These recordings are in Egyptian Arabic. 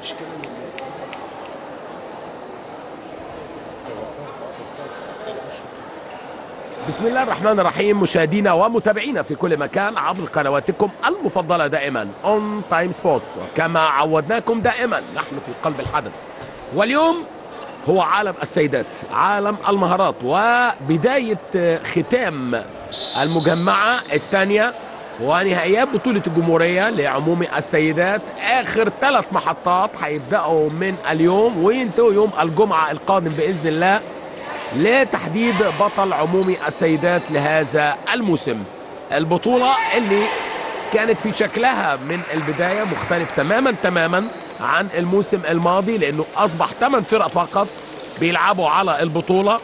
بسم الله الرحمن الرحيم مشاهدينا ومتابعينا في كل مكان عبر قنواتكم المفضلة دائما اون تايم سبورتس وكما عودناكم دائما نحن في قلب الحدث واليوم هو عالم السيدات عالم المهارات وبداية ختام المجمعة الثانية ونهائيات بطولة الجمهورية لعموم السيدات آخر ثلاث محطات هيبدأوا من اليوم وينتهوا يوم الجمعة القادم بإذن الله لتحديد بطل عمومي السيدات لهذا الموسم البطولة اللي كانت في شكلها من البداية مختلف تماما تماما عن الموسم الماضي لأنه أصبح 8 فرق فقط بيلعبوا على البطولة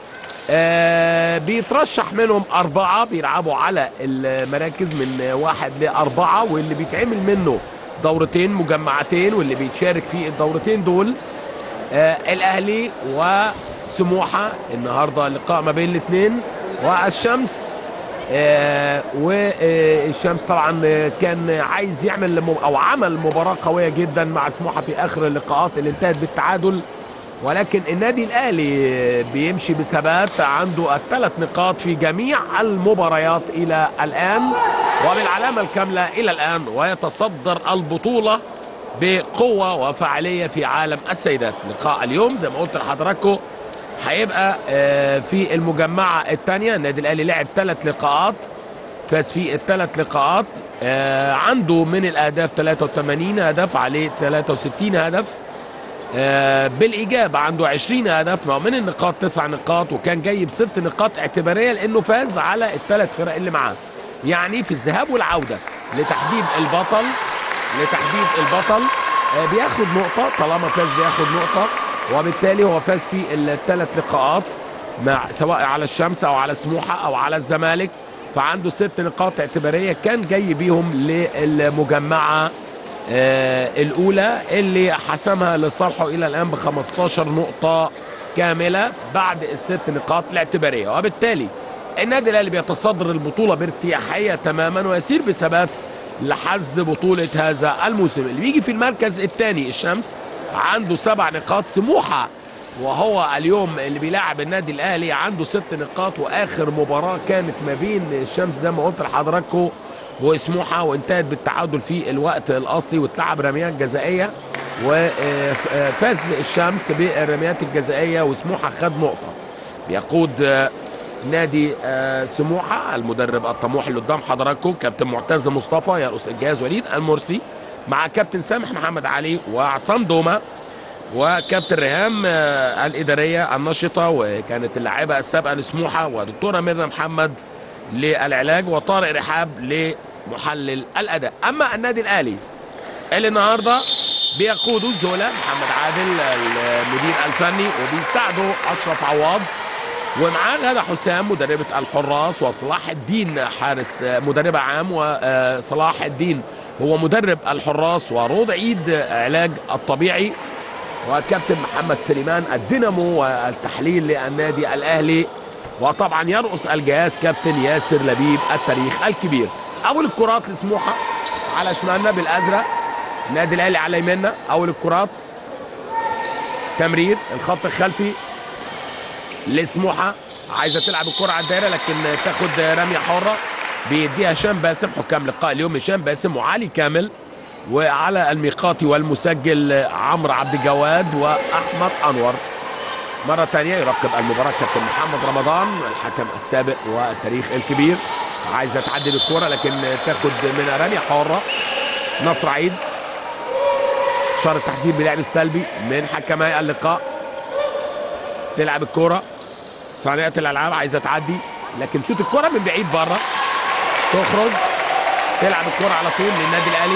آه بيترشح منهم أربعة بيلعبوا على المراكز من واحد لأربعة واللي بيتعمل منه دورتين مجمعتين واللي بيتشارك في الدورتين دول آه الأهلي وسموحة النهاردة اللقاء ما بين الاثنين والشمس آه والشمس طبعا كان عايز يعمل او عمل مباراه قويه جدا مع سموحه في اخر اللقاءات اللي انتهت بالتعادل ولكن النادي الاهلي بيمشي بثبات عنده الثلاث نقاط في جميع المباريات الى الان وبالعلامه الكامله الى الان ويتصدر البطوله بقوه وفعاليه في عالم السيدات لقاء اليوم زي ما قلت لحضراتكم هيبقى في المجمعة الثانية النادي الأهلي لعب ثلاث لقاءات فاز في الثلاث لقاءات عنده من الأهداف 83 هدف عليه 63 هدف بالإيجاب عنده 20 هدف من النقاط تسع نقاط وكان جايب ست نقاط اعتبارية لأنه فاز على الثلاث فرق اللي معاه يعني في الذهاب والعودة لتحديد البطل لتحديد البطل بياخد نقطة طالما فاز بياخد نقطة وبالتالي هو فاز في الثلاث لقاءات مع سواء على الشمس او على سموحه او على الزمالك فعنده ست نقاط اعتباريه كان جاي بيهم للمجمعه آه الاولى اللي حسمها لصالحه الى الان ب 15 نقطه كامله بعد الست نقاط الاعتباريه وبالتالي النادي الاهلي بيتصدر البطوله بارتياحيه تماما ويسير بثبات لحصد بطوله هذا الموسم اللي بيجي في المركز الثاني الشمس عنده سبع نقاط سموحه وهو اليوم اللي بيلاعب النادي الاهلي عنده ست نقاط واخر مباراه كانت ما بين الشمس زي ما قلت لحضراتكم وسموحه وانتهت بالتعادل في الوقت الاصلي واتلعب رميات جزائيه وفاز الشمس بالرميات الجزائيه وسموحه خد نقطه بيقود نادي سموحه المدرب الطموح اللي قدام حضراتكم كابتن معتز مصطفى يرأس الجهاز وليد المرسي مع كابتن سامح محمد علي وعصام دوما وكابتن ريهام الإدارية النشطة وكانت اللاعبة السابقة لسموحة ودكتورة ميرنا محمد للعلاج وطارق رحاب لمحلل الأداء أما النادي الأهلي اللي النهاردة بيقوده زولا محمد عادل المدير الفني وبيساعده أشرف عواض ومعاه غادة حسام مدربة الحراس وصلاح الدين حارس مدربة عام وصلاح الدين هو مدرب الحراس وروض عيد علاج الطبيعي وكابتن محمد سليمان الدينامو والتحليل للنادي الاهلي وطبعا يرأس الجهاز كابتن ياسر لبيب التاريخ الكبير اول الكرات لسموحه على شمالنا بالازرق النادي الاهلي على يميننا اول الكرات تمرير الخط الخلفي لسموحه عايزه تلعب الكره على الدايره لكن تاخد رميه حره بيديها هشام باسم حكام لقاء اليوم هشام باسم وعلي كامل وعلى الميقاتي والمسجل عمرو عبد الجواد واحمد انور مره ثانيه يراقب المباراه كابتن محمد رمضان الحكم السابق والتاريخ الكبير عايزه تعدي بالكره لكن تاخد من رميه حره نصر عيد شار التحذير بلعب السلبي من حكمي اللقاء تلعب الكره صانعه الالعاب عايزه تعدي لكن شوت الكره من بعيد بره تخرج تلعب الكرة على طول للنادي الأهلي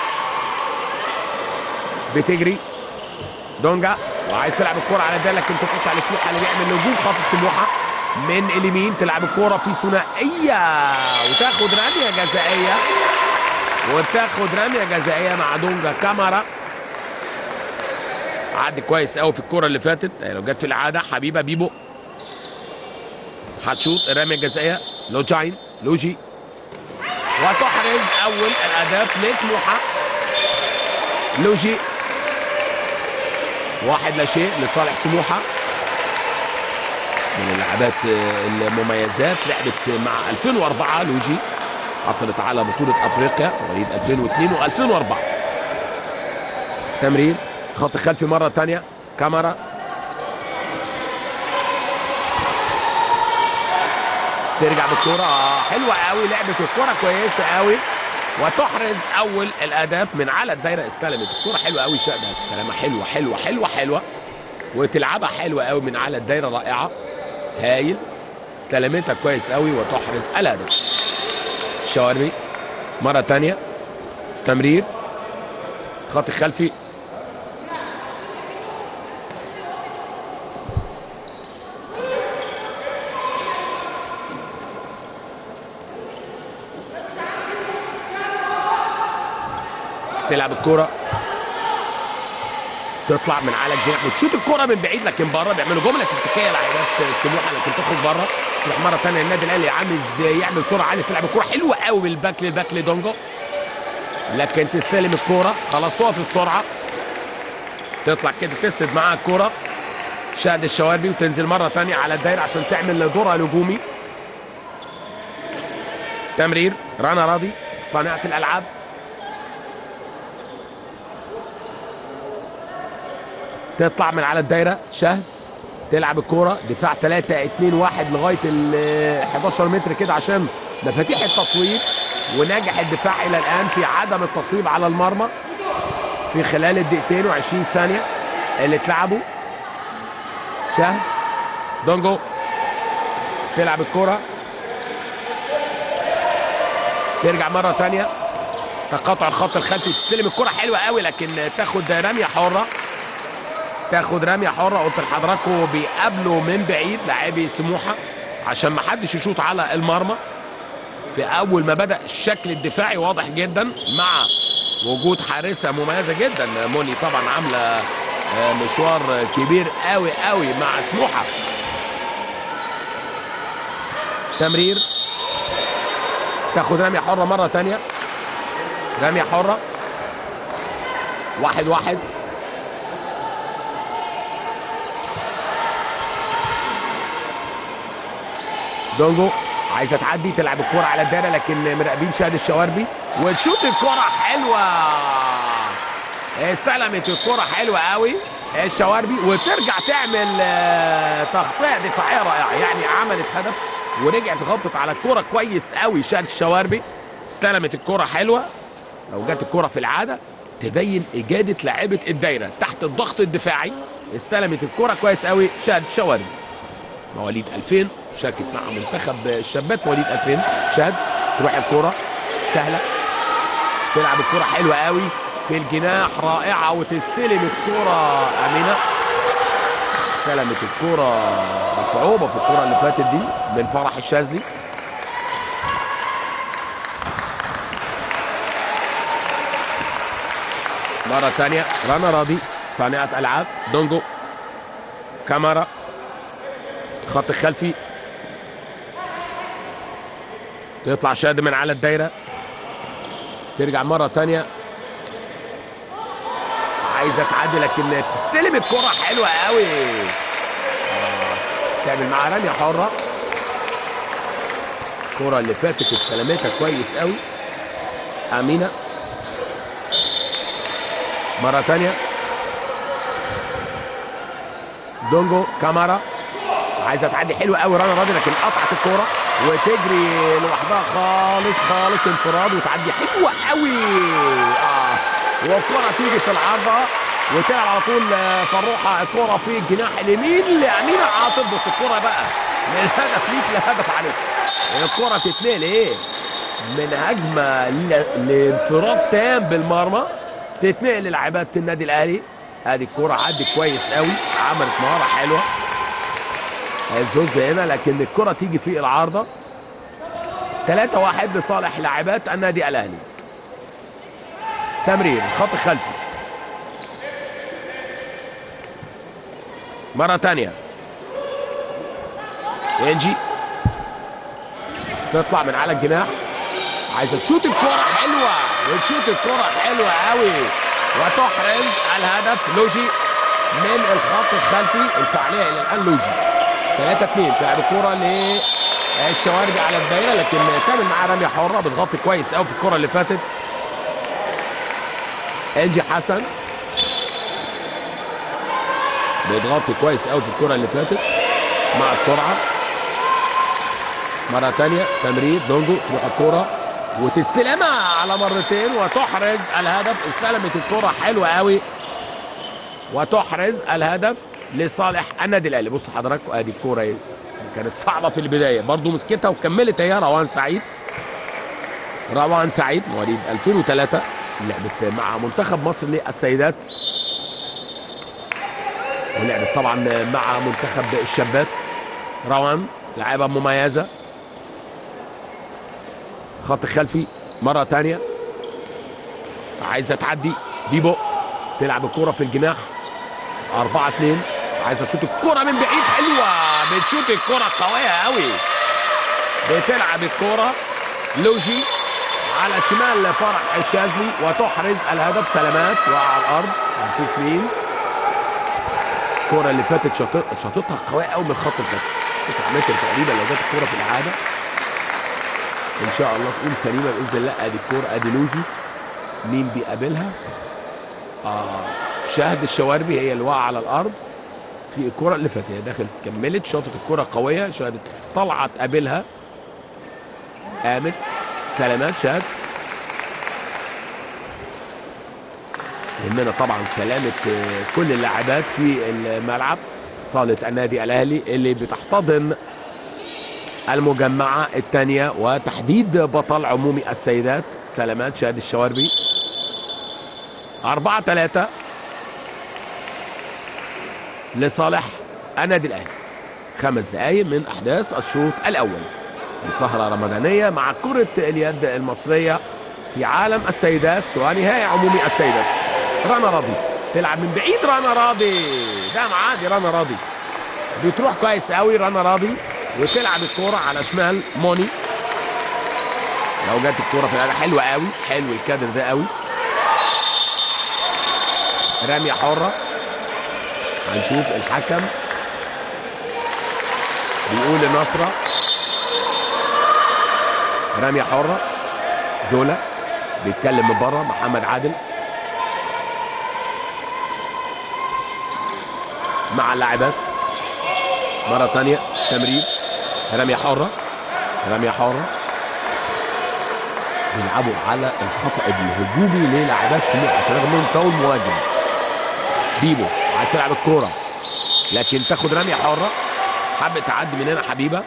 بتجري دونجا وعايز تلعب الكرة على ده لكن تقطع لسموحة اللي بيعمل هجوم خاطف سموحة من اليمين تلعب الكرة في ثنائية وتاخد رمية جزائية وتاخد رمية جزائية مع دونجا كاميرا عدي كويس قوي في الكرة اللي فاتت لو جت في العادة حبيبة بيبو هتشوط الرمية الجزائية لوجاين لوجي وتحرز اول الاهداف لسموحه لوجي واحد لا شيء لصالح سموحه من اللاعبات المميزات لعبت مع 2004 لوجي حصلت على بطولة أفريقيا مواليد 2002 و2004 تمرير خط خلفي مرة تانية كاميرا ترجع بالكرة آه حلوة قوي لعبة الكرة كويسة قوي وتحرز أول الأهداف من على الدايرة استلمت الكرة حلوة قوي شقدها استلامها حلوة حلوة حلوة حلوة وتلعبها حلوة قوي من على الدايرة رائعة هايل استلمتها كويس قوي وتحرز الهدف الشواربي مرة تانية تمرير خط خلفي تلعب الكرة تطلع من على الجناح وتشوت الكرة من بعيد لكن بره بيعملوا جملة تكتيكية لاعبات سموحة لكن تخرج بره تروح مرة تانية النادي الأهلي عامل ازاي يعمل سرعة عالية تلعب الكرة حلوة قوي من الباك للباك لدونجو لكن تستلم الكرة خلاص تقف السرعة تطلع كده تسد معاها الكرة شاهد الشواربي وتنزل مرة تانية على الدايرة عشان تعمل دورها الهجومي تمرير رنا راضي صانعة الألعاب تطلع من على الدايره شهد تلعب الكوره دفاع 3 2 1 لغايه ال 11 متر كده عشان مفاتيح التصويب ونجح الدفاع الى الان في عدم التصويب على المرمى في خلال الدقيقتين و20 ثانيه اللي اتلعبوا شهد دونجو تلعب الكوره ترجع مره ثانيه تقاطع الخط الخلفي تستلم الكره حلوه قوي لكن تاخد رميه حره تاخد رميه حره قلت لحضراتكم بيقابلوا من بعيد لاعبي سموحه عشان ما حدش يشوط على المرمى في اول ما بدا الشكل الدفاعي واضح جدا مع وجود حارسه مميزه جدا موني طبعا عامله مشوار كبير قوي قوي مع سموحه تمرير تاخد رميه حره مره تانية رميه حره واحد واحد دونجو عايزه تعدي تلعب الكرة على الدايره لكن مراقبين شهد الشواربي وتشوت الكرة حلوه استلمت الكرة حلوه قوي الشواربي وترجع تعمل تغطيه دفاعيه رائعه يعني عملت هدف ورجعت غطت على الكرة كويس قوي شهد الشواربي استلمت الكرة حلوه لو جت الكرة في العاده تبين اجاده لاعبه الدايره تحت الضغط الدفاعي استلمت الكرة كويس قوي شهد الشواربي مواليد 2000 شاركت مع منتخب الشابات مواليد 2000 شهد تروح الكرة سهلة تلعب الكرة حلوة قوي في الجناح رائعة وتستلم الكرة أمينة استلمت الكرة بصعوبة في الكرة اللي فاتت دي من فرح الشاذلي مرة تانية رنا راضي صانعة ألعاب دونجو كاميرا خط خلفي تطلع شاد من على الدايره ترجع مره تانية عايزه تعدي لكن تستلم الكره حلوه قوي آه. تعمل معاها رميه حره الكره اللي فاتت استلمتها كويس قوي امينه مره تانية دونجو كاميرا عايزه تعدي حلوه قوي رنا راضي لكن قطعت الكوره وتجري لوحدها خالص خالص انفراد وتعدي حلوه قوي اه والكره تيجي في العارضه وتلعب على طول فروحه الكره في الجناح اليمين لامينه عاطف بص الكره بقى من هدف ليك لهدف عليك الكره تتنقل ايه من هجمه لانفراد تام بالمرمى تتنقل للاعبات النادي الاهلي ادي الكره عدت كويس قوي عملت مهاره حلوه الزوز هنا لكن الكرة تيجي في العارضة 3 واحد لصالح لاعبات النادي الأهلي تمرير خط خلفي مرة تانية انجي تطلع من على الجناح عايزة تشوت الكرة حلوة وتشوت الكرة حلوة قوي وتحرز الهدف لوجي من الخط الخلفي الفعاليه الى الان لوجي 3 2 تلعب الكره للشواربي على الدايره لكن تعمل معاه رميه حره بتغطي كويس قوي في الكره اللي فاتت انجي حسن بيضغطي كويس قوي في الكره اللي فاتت مع السرعه مره ثانيه تمرير دونجو تروح الكره وتستلمها على مرتين وتحرز الهدف استلمت الكره حلوه قوي وتحرز الهدف لصالح النادي الاهلي بص حضراتكم ادي الكوره اهي كانت صعبه في البدايه برضو مسكتها وكملت هي روان سعيد روان سعيد مواليد 2003 لعبت مع منتخب مصر للسيدات ولعبت طبعا مع منتخب الشابات روان لاعبه مميزه خط خلفي مره ثانيه عايزه تعدي بيبو تلعب الكره في الجناح 4 2 عايزه تشوط الكره من بعيد حلوه بتشوط الكره قويه قوي بتلعب الكره لوجي على شمال فرح الشاذلي وتحرز الهدف سلامات وعلى الارض هنشوف مين الكره اللي فاتت شاطط- شاططها قويه قوي من الخط الخلفي 9 متر تقريبا لو جت الكره في الاعاده ان شاء الله تقوم سليمه باذن الله ادي الكوره ادي لوجي مين بيقابلها اه شاهد الشواربي هي اللي واقعه على الارض في الكره اللي فاتت هي دخلت كملت شاطت الكره قويه شاهد طلعت قابلها قامت سلامات شاهد يهمنا طبعا سلامه آه، كل اللاعبات في الملعب صاله النادي الاهلي اللي بتحتضن المجمعة الثانية وتحديد بطل عمومي السيدات سلامات شاد الشواربي أربعة ثلاثة لصالح النادي الأهلي خمس دقايق من أحداث الشوط الأول سهرة رمضانية مع كرة اليد المصرية في عالم السيدات ونهائي عمومي السيدات رنا راضي تلعب من بعيد رنا راضي ده معادي رنا راضي بتروح كويس قوي رنا راضي وتلعب الكوره على شمال موني لو جت الكوره في الهدف حلوه قوي حلو الكادر ده قوي رميه حره هنشوف الحكم بيقول لنصره رميه حره زولا بيتكلم من بره محمد عادل مع اللاعبات مرة تانية تمرير رمية حرة رمية حرة بيلعبوا على الخطأ الهجومي للاعبات سموحة عشان ياخد منهم فاول مواجهة بيبو عايز تلعب الكورة لكن تاخد رمية حرة حبت تعدي من هنا حبيبة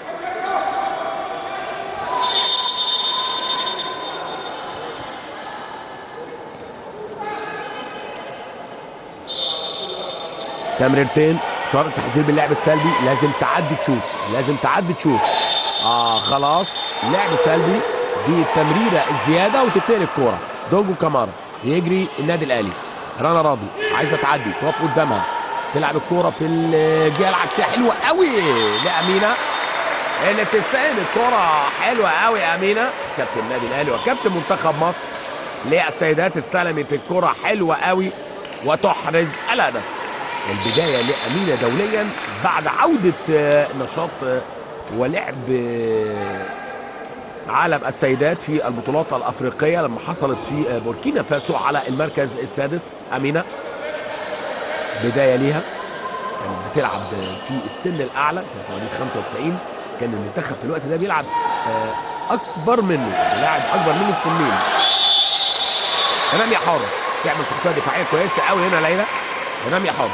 تمريرتين شرط تحذير باللعب السلبي لازم تعدي تشوت لازم تعدي تشوت اه خلاص لعب سلبي دي التمريره الزياده وتتنقل الكوره دوجو كامارا يجري النادي الاهلي رنا راضي عايزه تعدي تقف قدامها تلعب الكوره في الجهه العكسيه حلوه قوي لامينه اللي بتستلم الكوره حلوه قوي يا امينه كابتن النادي الاهلي وكابتن منتخب مصر للسيدات استلمت الكوره حلوه قوي وتحرز الهدف البدايه لامينه دوليا بعد عوده آه، نشاط آه، ولعب آه، عالم السيدات في البطولات الافريقيه لما حصلت في آه، بوركينا فاسو على المركز السادس امينه بدايه ليها كانت بتلعب آه، في السن الاعلى كانت مواليد 95 كان المنتخب في الوقت ده بيلعب آه، اكبر منه يعني لاعب اكبر منه بسنين رميه حاره تعمل تغطيه دفاعيه كويسه قوي هنا ليلى رميه حاره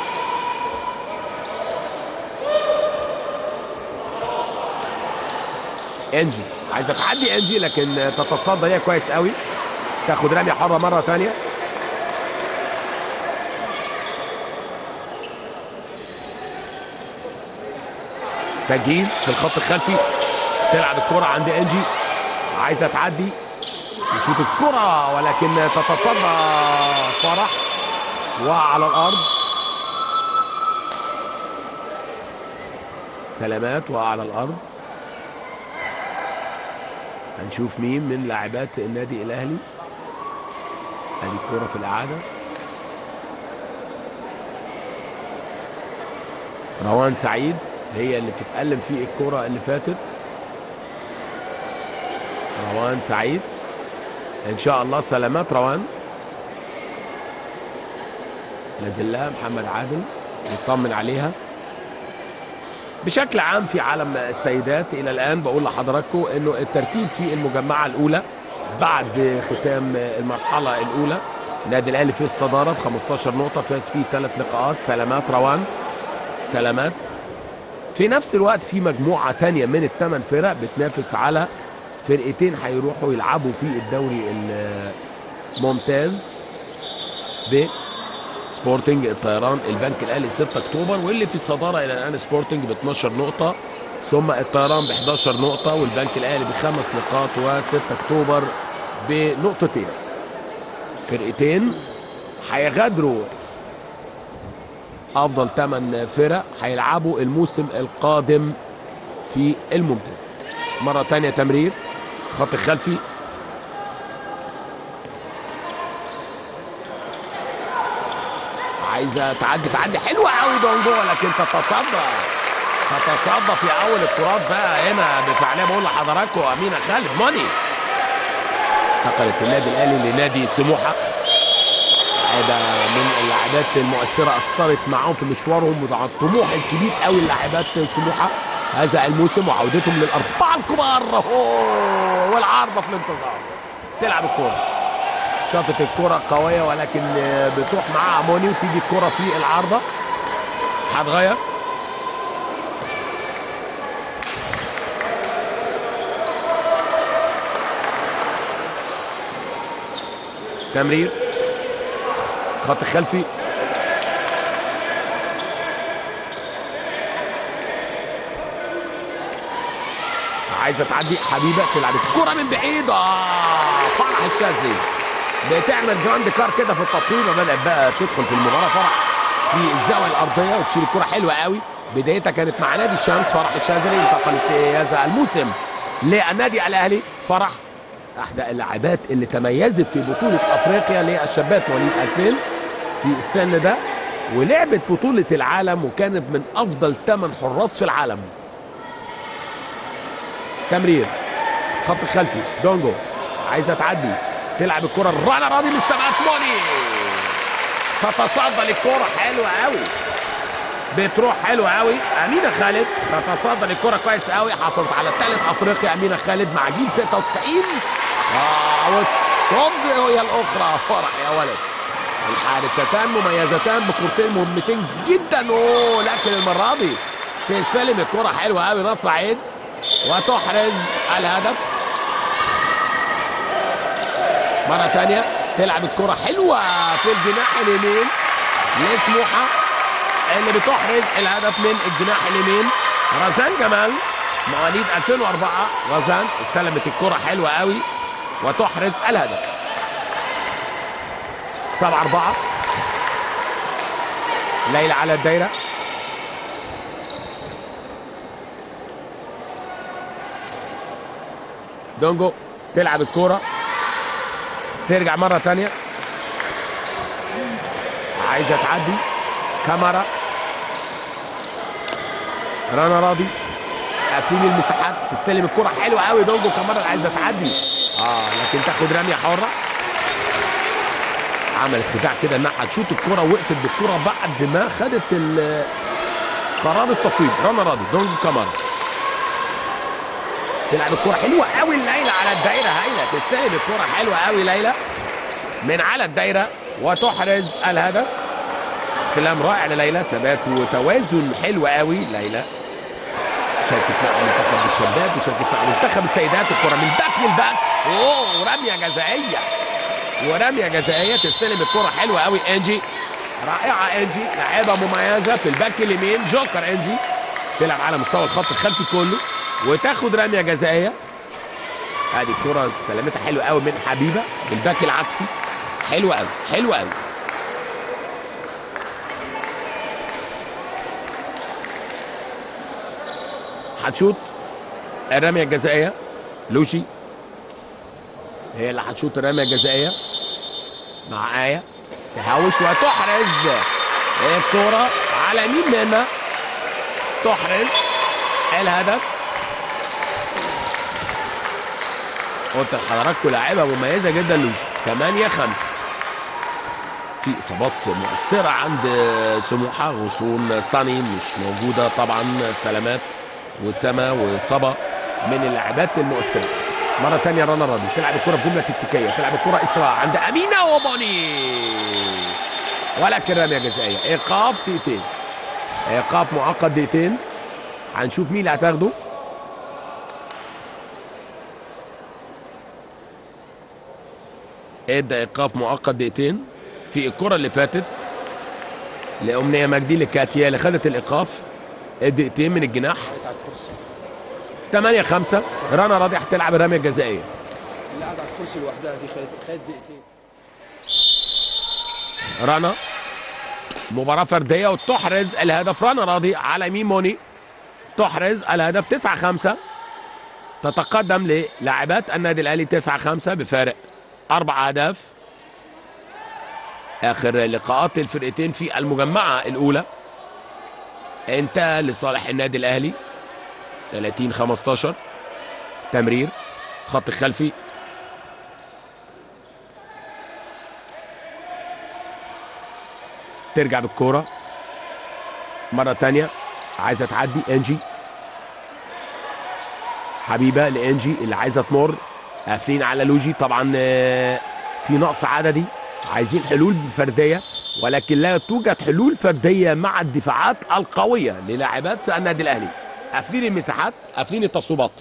انجي عايزه تعدي انجي لكن تتصدى هي كويس قوي تاخد رميه حره مره ثانيه تجهيز في الخط الخلفي تلعب الكره عند انجي عايزه تعدي يشوط الكره ولكن تتصدى فرح وعلى الارض سلامات وعلى الارض هنشوف مين من لاعبات النادي الاهلي ادي الكوره في الاعاده روان سعيد هي اللي بتتألم في الكرة اللي فاتت روان سعيد ان شاء الله سلامات روان نازل لها محمد عادل يطمن عليها بشكل عام في عالم السيدات الى الان بقول لحضراتكم انه الترتيب في المجمعه الاولى بعد ختام المرحله الاولى النادي الاهلي في الصداره ب 15 نقطه فاز فيه ثلاث لقاءات سلامات روان سلامات في نفس الوقت في مجموعه تانية من الثمان فرق بتنافس على فرقتين هيروحوا يلعبوا في الدوري الممتاز ب سبورتنج الطيران البنك الاهلي 6 اكتوبر واللي في الصداره الى الان سبورتنج ب 12 نقطه ثم الطيران ب 11 نقطه والبنك الاهلي بخمس نقاط و6 اكتوبر بنقطتين فرقتين هيغادروا افضل 8 فرق هيلعبوا الموسم القادم في الممتاز مره ثانيه تمرير خط الخلفي عايزه تعدي تعدي حلوه قوي دونجو لكن تتصدى تتصدى في اول الكرات بقى هنا بفعليه بقول لحضراتكم امينه خالد ماني انتقلت من النادي الاهلي لنادي سموحه لاعبه من اللاعبات المؤثره اثرت معاهم في مشوارهم ومع الطموح الكبير قوي للاعبات سموحه هذا الموسم وعودتهم للاربعه الكبار والعارضه في الانتظار تلعب الكوره شاطت الكرة قوية ولكن بتروح معاها موني وتيجي الكرة في العارضة هتغير تمرير خط خلفي عايزه تعدي حبيبه تلعب الكرة من بعيد اه فرح الشاذلي بتعمل جراند كار كده في التصوير وبدات بقى تدخل في المباراه فرح في الزاويه الارضيه وتشيل الكره حلوه قوي بدايتها كانت مع نادي الشمس فرح الشاذلي انتقلت هذا الموسم للنادي الاهلي فرح احدى اللاعبات اللي تميزت في بطوله افريقيا للشابات مواليد 2000 في السن ده ولعبت بطوله العالم وكانت من افضل ثمان حراس في العالم تمرير خط خلفي دونجو عايزه تعدي تلعب الكرة الرنا راضي من السماء موني تتصدى للكرة حلوة قوي بتروح حلوة قوي أمينة خالد تتصدى للكرة كويس قوي حصلت على ثالث أفريقيا أمينة خالد مع جيل 96 آه وتصد هي الأخرى فرح يا ولد الحارستان مميزتان بكورتين مهمتين جدا أوه لكن المرة دي تستلم الكرة حلوة قوي نصر عيد وتحرز الهدف مرة تانية تلعب الكرة حلوة في الجناح اليمين لسموحة اللي بتحرز الهدف من الجناح اليمين رزان جمال مواليد 2004 رزان استلمت الكرة حلوة قوي وتحرز الهدف 7 4 ليلى على الدايرة دونجو تلعب الكرة ترجع مرة تانية عايزة تعدي كاميرا رنا راضي قافلين المساحات تستلم الكرة حلوة قوي دونجو كاميرا عايزة تعدي اه لكن تاخد رمية حرة عملت خداع كده انها هتشوط الكرة وقفت بالكرة بعد ما خدت قرار التصويب رنا راضي دونجو كاميرا تلعب الكرة حلوة قوي ليلى على الدايرة هايلة تستلم الكرة حلوة قوي ليلى من على الدايرة وتحرز الهدف استلام رائع لليلى ثبات وتوازن حلو قوي ليلى شاركت مع منتخب الشباب وشاركت مع منتخب السيدات الكرة من باك للباك اوه رمية جزائية ورمية جزائية تستلم الكرة حلوة قوي انجي رائعة انجي لاعبة مميزة في الباك اليمين جوكر انجي تلعب على مستوى الخط الخلفي كله وتاخد رميه جزائيه ادي الكره سلمتها حلوه قوي من حبيبه الباك العكسي حلوه قوي حلوه قوي هتشوط الرميه الجزائيه لوشي هي اللي هتشوط الرميه الجزائيه مع ايه تهوش وتحرز الكره على مين منها تحرز الهدف قلت لحضراتكم لاعيبه مميزه جدا لوجي 8 5 في اصابات مؤثره عند سموحه غصون صاني مش موجوده طبعا سلامات وسما وصبا من اللاعبات المؤثرات مرة تانية رنا راضي تلعب الكرة بجملة تكتيكية تلعب الكرة إسراء عند أمينة وبوني ولكن رمية جزائية إيقاف دقيقتين إيقاف مؤقت دقيقتين هنشوف مين اللي هتاخده ادى ايقاف مؤقت دقيقتين في الكره اللي فاتت لامنيه مجدي لكاتيا اللي خدت الايقاف الدقيقتين من الجناح 8 5 رنا راضي هتلعب الرميه الجزائيه اللي قاعد على الكرسي لوحدها دي خدت خدت دقيقتين رنا مباراة فردية وتحرز الهدف رنا راضي على يمين موني تحرز الهدف 9 5 تتقدم للاعبات النادي الاهلي 9 5 بفارق اربع اهداف اخر لقاءات الفرقتين في المجمعة الاولى انتهى لصالح النادي الاهلي 30 15 تمرير خط خلفي ترجع بالكورة مرة تانية عايزة تعدي انجي حبيبة لانجي اللي عايزة تمر قافلين على لوجي طبعا آه، في نقص عددي عايزين حلول فردية ولكن لا توجد حلول فردية مع الدفاعات القوية للاعبات النادي الأهلي قافلين المساحات قافلين التصويبات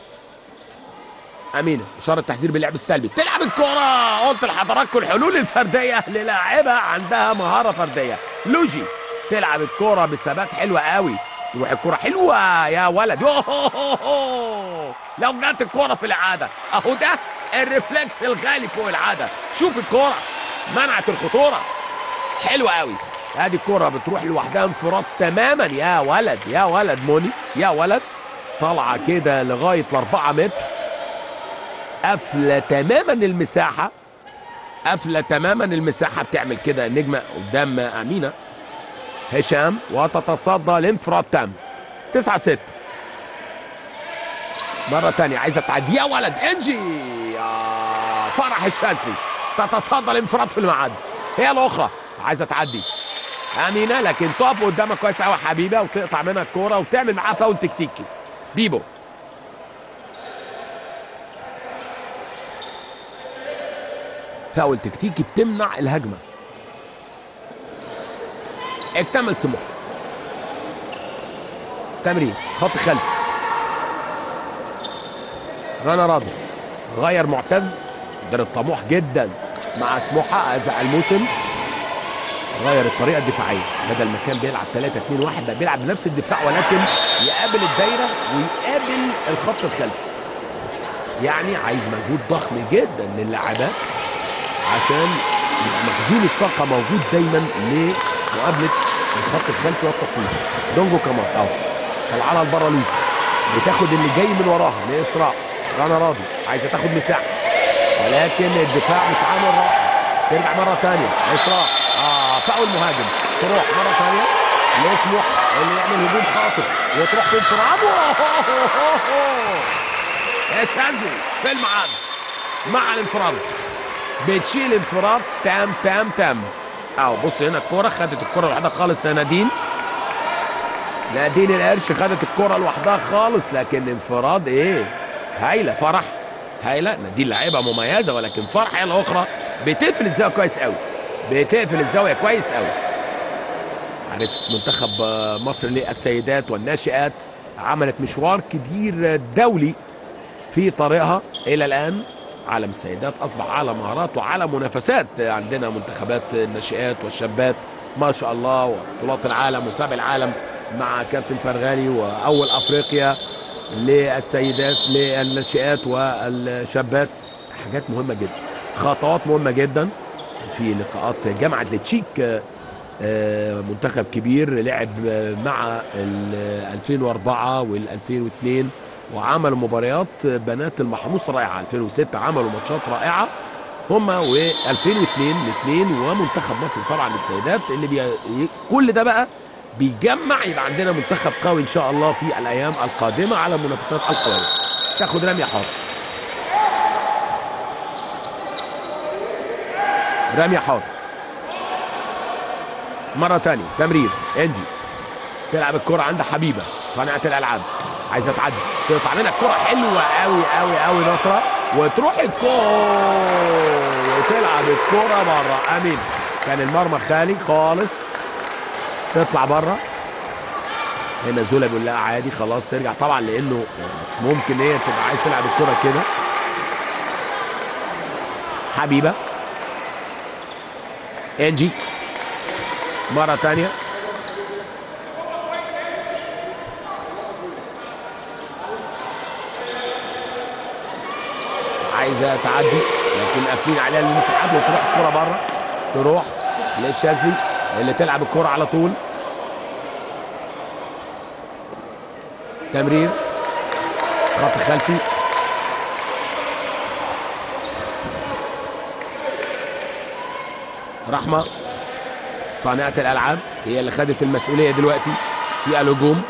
أمينة إشارة تحذير باللعب السلبي تلعب الكرة قلت لحضراتكم الحلول الفردية للاعبة عندها مهارة فردية لوجي تلعب الكرة بثبات حلوة قوي تروح الكرة حلوة يا ولد يوهوهوهو. لو جت الكرة في العادة أهو ده الريفلكس الغالي فوق العادة شوف الكرة منعت الخطورة حلوة قوي ادي الكرة بتروح لوحدها انفراد تماما يا ولد يا ولد موني يا ولد طالعة كده لغاية الأربعة متر قافلة تماما المساحة قافلة تماما المساحة بتعمل كده النجمة قدام أمينة هشام وتتصدى لانفراد تام 9 6 مرة تانية عايزة تعدي يا ولد انجي يا فرح الشاذلي تتصدى الانفراد في المعد هي الأخرى عايزة تعدي أمينة لكن تقف قدامها كويس قوي حبيبة وتقطع منها الكورة وتعمل معاها فاول تكتيكي بيبو فاول تكتيكي بتمنع الهجمه اكتمل سموح تمرين خط خلفي رنا راضي غير معتز مدرب طموح جدا مع سموحه هذا الموسم غير الطريقه الدفاعيه بدل ما كان بيلعب 3 2 1 بقى بيلعب بنفس الدفاع ولكن يقابل الدايره ويقابل الخط الخلفي يعني عايز مجهود ضخم جدا للاعبات عشان يبقى مخزون الطاقه موجود دايما لمقابله الخط الخلفي والتصوير دونجو كمان اهو طلع لها لبره لوجي بتاخد اللي جاي من وراها لاسراء رنا راضي عايزه تاخد مساحه ولكن الدفاع مش عامل راحه ترجع مره ثانيه اسراء اه فاول مهاجم تروح مره ثانيه لسموح اللي يعمل هجوم خاطف وتروح في انفراد يا شاذلي في الميعاد مع الانفراد بتشيل انفراد تام تام تام اهو بص هنا الكوره خدت الكوره لوحدها خالص يا نادين نادين القرش خدت الكوره لوحدها خالص لكن انفراد ايه هايله فرح هايله نادين لعيبه مميزه ولكن فرح هي الاخرى بتقفل الزاويه كويس قوي بتقفل الزاويه كويس قوي حارسة منتخب آه، مصر للسيدات والناشئات عملت مشوار كتير دولي في طريقها الى الان عالم السيدات اصبح عالم مهارات وعالم منافسات عندنا منتخبات الناشئات والشابات ما شاء الله وبطولات العالم وسابع العالم مع كابتن فرغاني واول افريقيا للسيدات للناشئات والشابات حاجات مهمه جدا خطوات مهمه جدا في لقاءات جامعه لتشيك آه، منتخب كبير لعب آه، مع ال 2004 وال 2002 وعملوا مباريات بنات المحروس رائعه 2006 عملوا ماتشات رائعه هما و2002 الاثنين ومنتخب مصر طبعا للسيدات اللي بي... كل ده بقى بيجمع يبقى عندنا منتخب قوي ان شاء الله في الايام القادمه على المنافسات القويه تاخد رميه حره رميه حره مره تانية تمرير انجي تلعب الكره عند حبيبه صانعه الالعاب عايزه تعدي تقطع منها الكره حلوه قوي قوي قوي نصره وتروح الكوره وتلعب الكره بره امين كان المرمى خالي خالص تطلع بره هنا زولا بيقول لها عادي خلاص ترجع طبعا لانه مش ممكن هي تبقى عايز تلعب الكره كده حبيبه انجي مره تانية عايزه تعدي لكن قافلين عليها المساحات وتروح الكره بره تروح للشاذلي اللي تلعب الكره على طول تمرير خط خلفي رحمه صانعه الالعاب هي اللي خدت المسؤوليه دلوقتي في الهجوم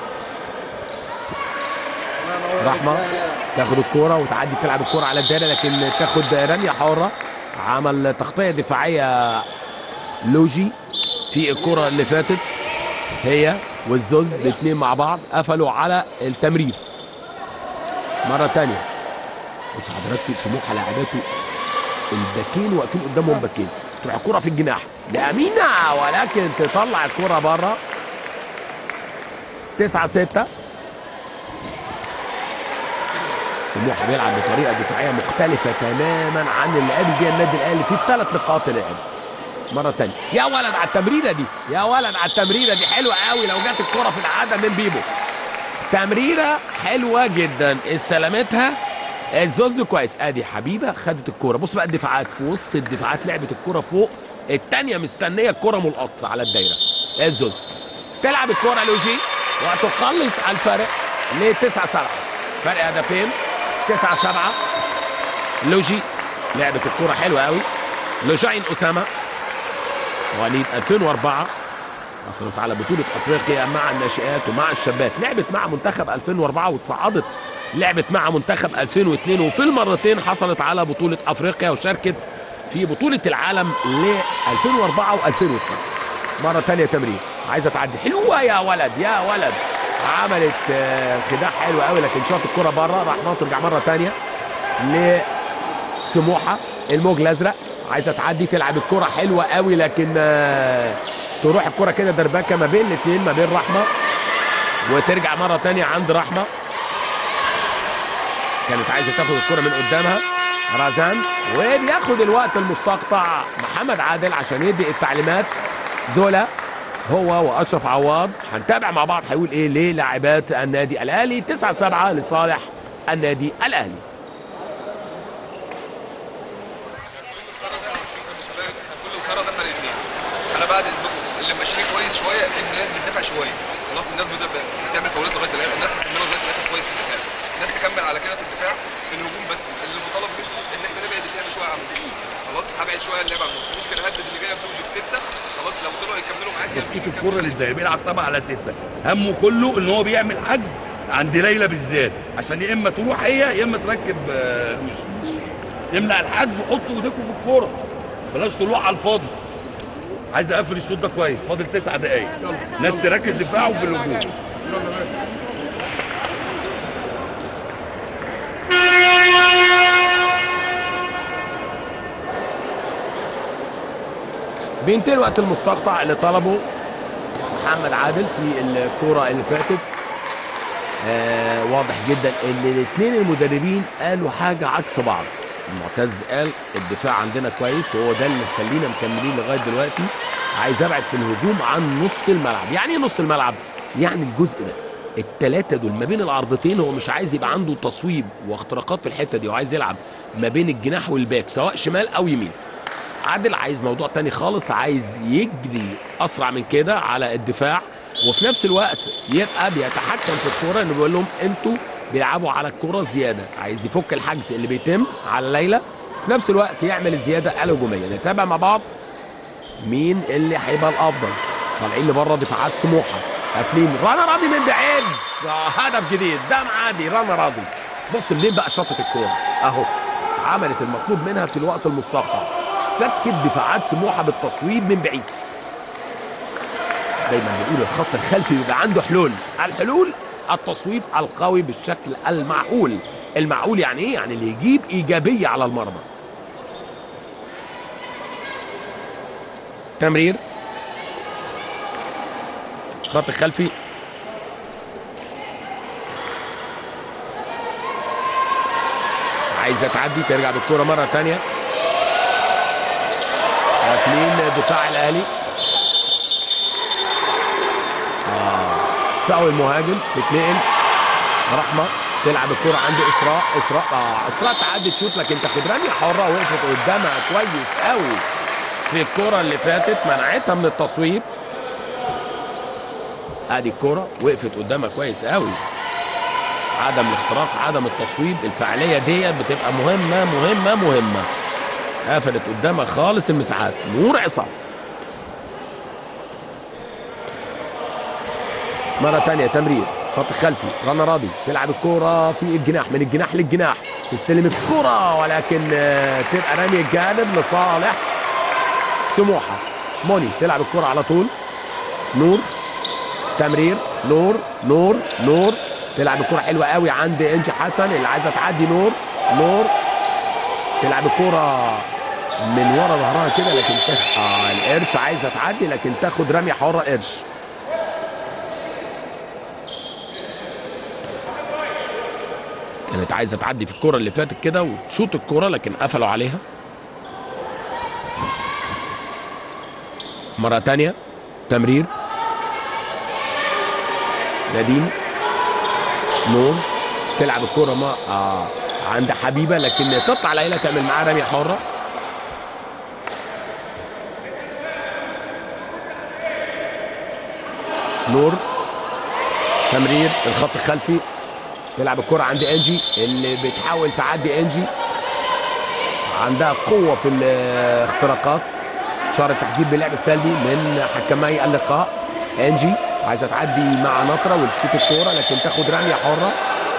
رحمه تاخد الكوره وتعدي تلعب الكوره على الدائره لكن تاخد رميه حره عمل تغطيه دفاعيه لوجي في الكره اللي فاتت هي والزوز الاثنين مع بعض قفلوا على التمرير مره تانية بص حضراتكم سموحه لاعباته الباكين واقفين قدامهم باكين تروح الكره في الجناح لامينه ولكن تطلع الكره بره 9 6 سموحه بيلعب بطريقه دفاعيه مختلفه تماما عن اللي قابل بيها النادي الاهلي في الثلاث نقاط اللي لعبها مره تانية يا ولد على التمريره دي يا ولد على التمريره دي حلوه قوي لو جت الكره في العاده من بيبو تمريره حلوه جدا استلمتها الزوز كويس ادي حبيبه خدت الكوره بص بقى الدفاعات في وسط الدفاعات لعبت الكوره فوق الثانيه مستنيه الكوره ملقطه على الدايره الزوز تلعب الكوره لوجي وتقلص على الفرق ل 9 7 فرق هدفين 9 7 لوجي لعبت الكوره حلوه قوي لوجين اسامه مواليد 2004 حصلت على بطولة أفريقيا مع الناشئات ومع الشابات لعبت مع منتخب 2004 وتصعدت لعبت مع منتخب 2002 وفي المرتين حصلت على بطولة أفريقيا وشاركت في بطولة العالم ل 2004 و2002 مرة تانية تمرير عايزة تعدي حلوة يا ولد يا ولد عملت آه، خداع حلو قوي لكن شاط الكرة بره راح ترجع مرة تانية لسموحة الموج الأزرق عايزة تعدي تلعب الكرة حلوة قوي لكن آه، تروح الكرة كده دربكة ما بين الاثنين ما بين رحمة وترجع مرة تانية عند رحمة كانت عايزة تاخد الكرة من قدامها رازان وبياخد الوقت المستقطع محمد عادل عشان يدي التعليمات زولا هو واشرف عواد هنتابع مع بعض هيقول ايه ليه لاعبات النادي الاهلي 9 7 لصالح النادي الاهلي كل القرار ده فرق اتنين انا بعد اذنكم اللي ماشيين كويس شويه الناس بتدافع شويه خلاص الناس بت- بتعمل فاولات لغايه الاخر الناس مكمله لغايه الاخر كويس في الدفاع الناس تكمل على كده في الدفاع في الهجوم بس اللي مطالب منكم ان احنا نبعد اللعب شويه عن النص خلاص هبعد شويه اللعب عن النص ممكن اهدد اللي جايه بتوجي بسته خلاص لو طلعوا يكملوا معاك تسقيط الكرة للدايره بيلعب 7 على 6 همه كله ان هو بيعمل حجز عند ليلى بالذات عشان يا اما تروح هي يا اما تركب آه، لويس يمنع الحجز وحطوا ايديكم في الكوره بلاش طلوع على الفاضي عايز اقفل الشوط ده كويس فاضل تسع دقايق ناس تركز دفاع وفي الهجوم بينتهي الوقت المستقطع اللي طلبه محمد عادل في الكرة اللي فاتت آه واضح جدا ان الاثنين المدربين قالوا حاجة عكس بعض معتز قال الدفاع عندنا كويس وهو ده اللي مخلينا مكملين لغاية دلوقتي عايز ابعد في الهجوم عن نص الملعب يعني ايه نص الملعب يعني الجزء ده التلاتة دول ما بين العرضتين هو مش عايز يبقى عنده تصويب واختراقات في الحتة دي وعايز يلعب ما بين الجناح والباك سواء شمال او يمين عادل عايز موضوع تاني خالص عايز يجري اسرع من كده على الدفاع وفي نفس الوقت يبقى بيتحكم في الكوره انه بيقول لهم انتوا بيلعبوا على الكوره زياده عايز يفك الحجز اللي بيتم على ليلى في نفس الوقت يعمل الزياده الهجوميه نتابع مع بعض مين اللي هيبقى الافضل طالعين لبره دفاعات سموحه قافلين رنا راضي من بعيد آه، هدف جديد ده معادي رنا راضي بص منين بقى شاطت الكوره اهو عملت المطلوب منها في الوقت المستقطع فكت دفاعات سموحه بالتصويب من بعيد دايما بنقول الخط الخلفي بيبقى عنده حلول الحلول التصويب القوي بالشكل المعقول المعقول يعني ايه يعني اللي يجيب ايجابيه على المرمى تمرير خط الخلفي عايزه تعدي ترجع بالكوره مره تانية قافلين دفاع الاهلي اه فاول مهاجم تتنقل رحمه تلعب الكوره عند اسراء اسراء اه اسراء تعدي تشوط لكن تاخد رميه حره وقفت قدامها كويس قوي في الكوره اللي فاتت منعتها من التصويب ادي الكوره وقفت قدامها كويس قوي عدم الاختراق عدم التصويب الفعاليه دي بتبقى مهمه مهمه مهمه قفلت قدامها خالص المساحات نور عصام مرة تانية تمرير خط خلفي رنا راضي تلعب الكورة في الجناح من الجناح للجناح تستلم الكرة ولكن آه، تبقى رامي الجانب لصالح سموحة موني تلعب الكرة على طول نور تمرير نور نور نور تلعب الكرة حلوة قوي عند انجي حسن اللي عايزة تعدي نور نور تلعب الكرة من ورا ظهرها كده لكن تاخد اه القرش عايزة تعدي لكن تاخد رمية حرة قرش كانت عايزة تعدي في الكرة اللي فاتت كده وتشوط الكرة لكن قفلوا عليها مرة تانية تمرير نادين نور تلعب الكرة ما آه عند حبيبة لكن تطلع ليلى تعمل معاه رمية حرة نور تمرير الخط الخلفي تلعب الكرة عند انجي اللي بتحاول تعدي انجي عندها قوة في الاختراقات شهر التحذير باللعب السلبي من حكمي اللقاء انجي عايزة تعدي مع نصرة وتشوط الكورة لكن تاخد رمية حرة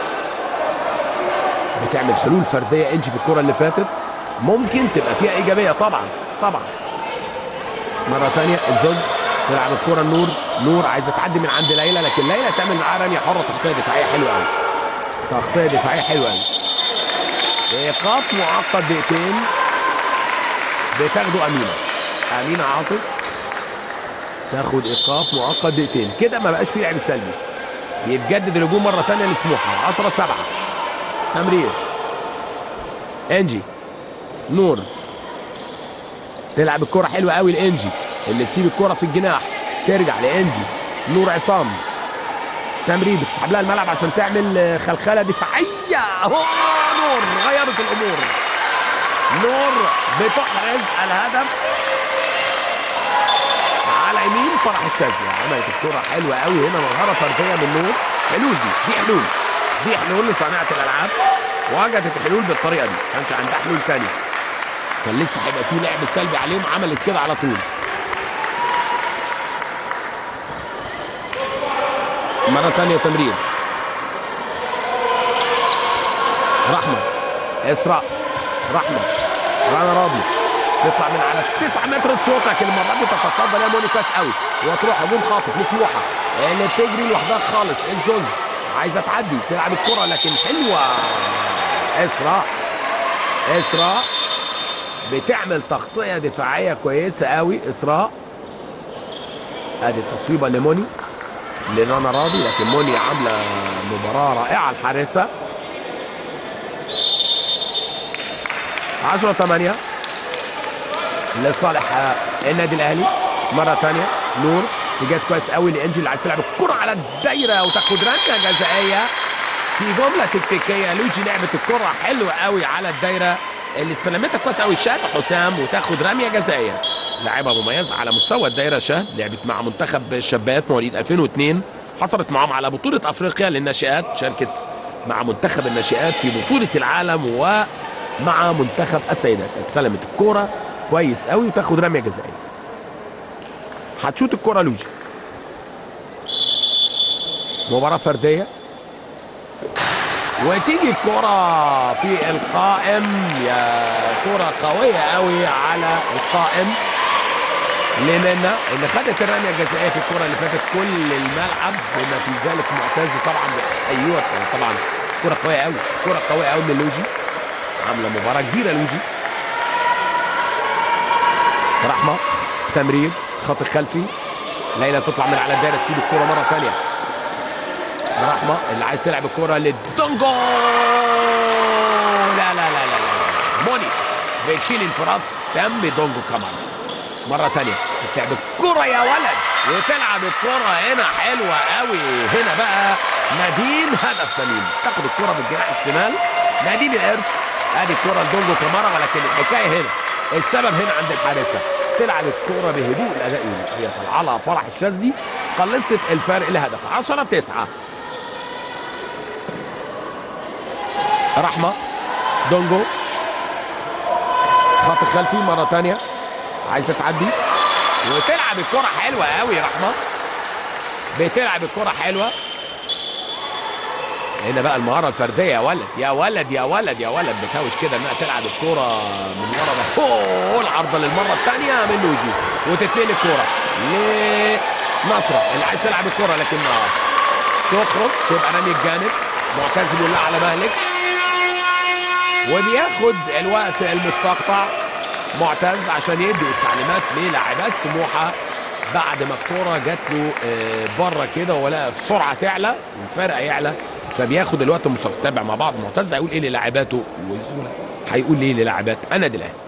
بتعمل حلول فردية انجي في الكرة اللي فاتت ممكن تبقى فيها إيجابية طبعا طبعا مرة تانية الزوز تلعب الكرة النور نور عايزة تعدي من عند ليلى لكن ليلى تعمل معاها رمية حرة تغطية دفاعية حلوة قوي تغطية دفاعية حلوة قوي إيقاف مؤقت دقيقتين بتاخده أمينة أمينة عاطف تاخد إيقاف مؤقت دقيقتين كده ما بقاش في لعب سلبي يتجدد الهجوم مرة تانية لسموحة 10 7 تمرير انجي نور تلعب الكرة حلوة قوي لانجي اللي تسيب الكرة في الجناح ترجع لانجي نور عصام تمرير بتسحب لها الملعب عشان تعمل آه، خلخلة دفاعية اهو نور غيرت الامور نور بتحرز الهدف على يمين فرح الشاذلي عملت الكرة حلوة قوي هنا مظهرة فردية من نور حلول دي دي حلول دي حلول لصانعة الألعاب وجدت الحلول بالطريقة دي ما كانش عندها حلول تانية كان لسه هيبقى في لعب سلبي عليهم عملت كده على طول مرة تانية تمرير رحمة إسراء رحمة رنا راضي تطلع من على 9 متر تشوط لكن المرة دي تتصدى ليها موني كويس قوي وتروح هجوم خاطف لسموحة اللي بتجري لوحدها خالص الزوز عايزة تعدي تلعب الكرة لكن حلوة إسراء إسراء بتعمل تغطية دفاعية كويسة قوي إسراء ادي التصويبة لموني لرنا راضي لكن موني عاملة مباراة رائعة الحارسة 10 8 لصالح آه، النادي الاهلي مرة تانية نور تجاز كويس قوي لانجي اللي عايز تلعب الكرة على الدايرة وتاخد رمية جزائية في جملة تكتيكية لوجي لعبت الكرة حلوة قوي على الدايرة اللي استلمتها كويس قوي شاد حسام وتاخد رمية جزائية لاعبة مميزة على مستوى الدايرة شاد لعبت مع منتخب الشابات مواليد 2002 حصلت معاهم على بطولة افريقيا للناشئات شاركت مع منتخب الناشئات في بطولة العالم ومع منتخب السيدات استلمت الكرة كويس قوي وتاخد رمية جزائية هتشوط الكرة لوجي مباراة فردية وتيجي الكرة في القائم يا كرة قوية قوي على القائم لمنا اللي خدت الرمية الجزائية في الكرة اللي فاتت كل الملعب بما في ذلك معتز طبعا ايوه طبعا كرة قوية قوي كرة قوية قوي من لوجي عاملة مباراة كبيرة لوجي رحمة تمرير خط الخلفي ليلى تطلع من على الدايرة تسيب الكرة مرة ثانية رحمة اللي عايز تلعب الكرة للدونجو لا لا لا لا لا موني بتشيل انفراد تم دونجو كمان مرة تانية بتلعب الكرة يا ولد وتلعب الكرة هنا حلوة قوي هنا بقى نادين هدف سليم تاخد الكرة بالجناح الشمال نادين الارث ادي الكرة لدونجو كمارا ولكن الحكاية هنا السبب هنا عند الحارسة تلعب الكرة بهدوء الاداء هي طالعة لها فرح الشاذلي قلصت الفرق لهدف 10 9 رحمة دونجو خط خلفي مرة تانية عايزة تعدي وتلعب الكرة حلوة قوي رحمة بتلعب الكرة حلوة هنا بقى المهارة الفردية يا ولد يا ولد يا ولد يا ولد بتهوش كده انها تلعب الكرة من ورا ده أوه، العرضة للمرة الثانية من لوجي وتتنقل الكرة لنصرة اللي عايز تلعب الكرة لكنها تخرج تبقى رامي الجانب معتز بالله على مهلك وبياخد الوقت المستقطع معتز عشان يدي التعليمات للاعبات سموحه بعد ما الكوره جات له آه، بره كده ولا السرعه تعلى والفرق يعلى فبياخد الوقت المستقطع تابع مع بعض معتز هيقول ايه للاعباته وزولا هيقول ايه للاعبات انا دي الاهلي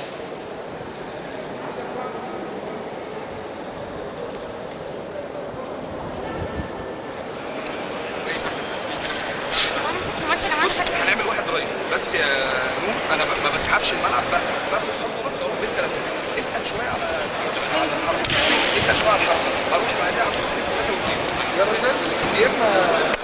همسك في الماتش انا بص ماسك هنعمل واحد رايت بس يا نور انا ما ما بسحبش الملعب بقى باخد خطوه بس اروح بين ثلاثه اتقل شويه على على الحرب اتقل شويه على الحرب اروح بعدها ابص بين ثلاثه واثنين يا رسام يا اما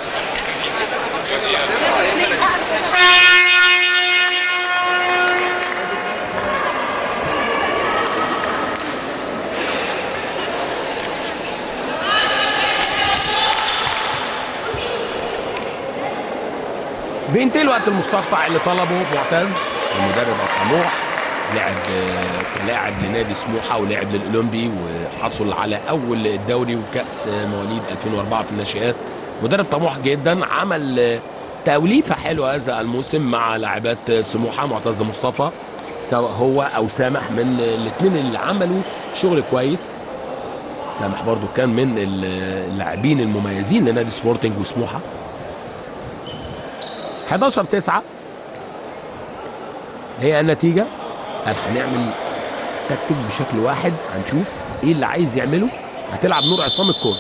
بينتهي الوقت المستقطع اللي طلبه معتز المدرب الطموح لعب آه، كلاعب لنادي سموحه ولعب للاولمبي وحصل على اول الدوري وكاس آه، مواليد 2004 في الناشئات مدرب طموح جدا عمل آه، توليفه حلوه هذا الموسم مع لاعبات آه، سموحه معتز مصطفى سواء هو او سامح من الاثنين اللي عملوا شغل كويس سامح برضو كان من اللاعبين المميزين لنادي سبورتنج وسموحه 11 9 هي النتيجة قال هنعمل تكتيك بشكل واحد هنشوف ايه اللي عايز يعمله هتلعب نور عصام الكورة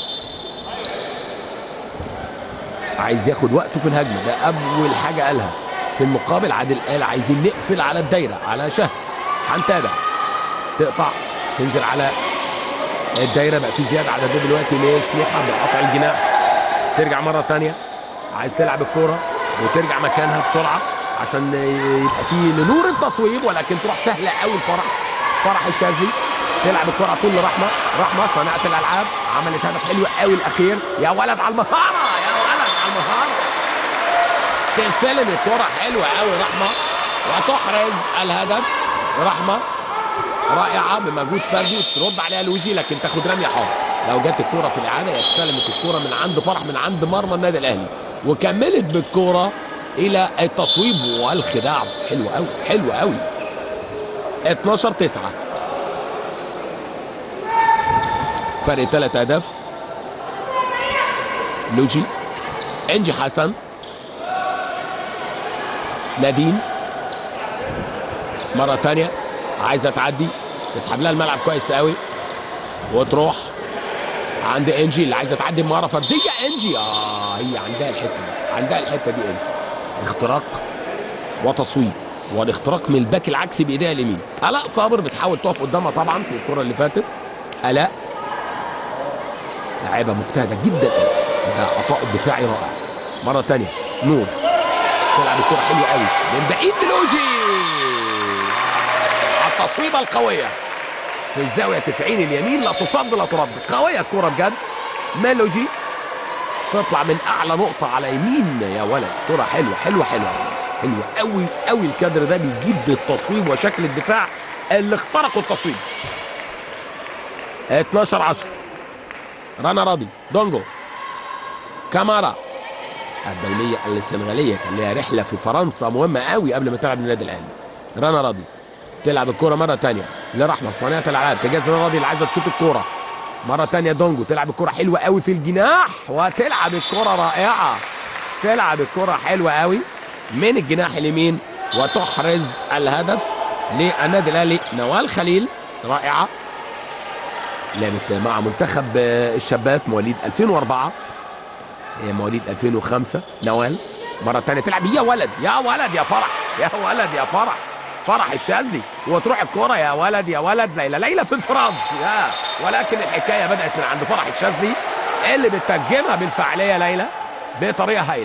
عايز ياخد وقته في الهجمة ده أول حاجة قالها في المقابل عادل قال عايزين نقفل على الدايرة على شهد هنتابع تقطع تنزل على الدايرة بقى في زيادة عدد دلوقتي لسموحة بقطع الجناح ترجع مرة تانية عايز تلعب الكورة وترجع مكانها بسرعة عشان يبقى في لنور التصويب ولكن تروح سهلة قوي الفرح فرح الشاذلي تلعب الكرة على طول لرحمة رحمة صانعة الألعاب عملت هدف حلو قوي الأخير يا ولد على المهارة يا ولد على المهارة تستلم الكرة حلوة قوي رحمة وتحرز الهدف رحمة رائعة بمجهود فردي ترد عليها لوجي لكن تاخد رمية حرة لو جت الكرة في الإعادة هي استلمت الكرة من عند فرح من عند مرمى النادي الأهلي وكملت بالكرة إلى التصويب والخداع حلو قوي حلو قوي 12 9 فرق ثلاث أهداف لوجي انجي حسن نادين مرة تانية عايزة تعدي تسحب لها الملعب كويس قوي وتروح عند انجي اللي عايزة تعدي بمهارة فردية انجي اه هي عندها الحتة دي عندها الحتة دي انجي اختراق وتصويب والاختراق من الباك العكسي بايديها اليمين الاء صابر بتحاول تقف قدامها طبعا في الكرة اللي فاتت الاء لاعبة مجتهدة جدا ده عطاء الدفاعي رائع مرة تانية نور تلعب الكرة حلوة قوي من بعيد لوجي على التصويبة القوية في الزاوية 90 اليمين لا تصد لا ترد قوية الكرة بجد ميلوجي تطلع من اعلى نقطه على يمين يا ولد كره حلوه حلوه حلوه حلوه قوي قوي الكادر ده بيجيب بالتصويب وشكل الدفاع اللي اخترقوا التصويب 12 10 رنا راضي دونجو كامارا الدوليه السنغاليه كان ليها رحله في فرنسا مهمه قوي قبل ما تلعب النادي الاهلي رنا راضي تلعب الكره مره تانية لرحمه صانعه الالعاب تجاز رنا راضي اللي عايزه تشوط الكوره مره تانية دونجو تلعب الكره حلوه قوي في الجناح وتلعب الكره رائعه تلعب الكره حلوه قوي من الجناح اليمين وتحرز الهدف للنادي الاهلي نوال خليل رائعه لعبت مع منتخب آه، الشابات مواليد 2004 هي مواليد 2005 نوال مرة تانية تلعب يا ولد يا ولد يا فرح يا ولد يا فرح فرح الشاذلي وتروح الكرة يا ولد يا ولد ليلى ليلى في انفراد يا ولكن الحكاية بدأت من عند فرح الشاذلي اللي بتترجمها بالفعالية ليلى بطريقة هايلة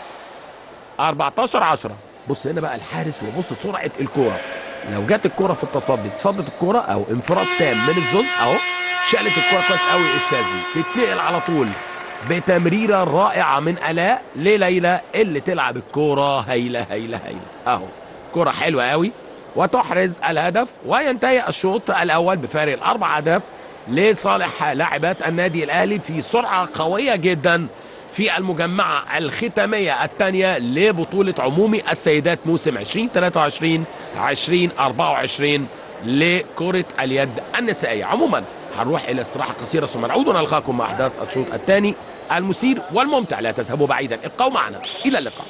14 10 بص هنا بقى الحارس وبص سرعة الكورة لو جت الكرة في التصدي تصدت الكرة او انفراد تام من الزوز اهو شالت الكرة كويس قوي الشاذلي تتنقل على طول بتمريرة رائعة من آلاء لليلى اللي تلعب الكورة هايلة هايلة هايلة اهو كرة حلوة قوي وتحرز الهدف وينتهي الشوط الأول بفارق الأربع أهداف لصالح لاعبات النادي الأهلي في سرعة قوية جدا في المجمعة الختامية الثانية لبطولة عمومي السيدات موسم 2023 2024 لكرة اليد النسائية عموما هنروح إلى استراحة قصيرة ثم نعود ونلقاكم مع أحداث الشوط الثاني المثير والممتع لا تذهبوا بعيدا ابقوا معنا إلى اللقاء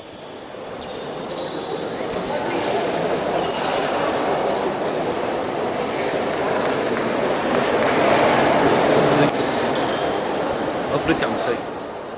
افريقيا عم سيد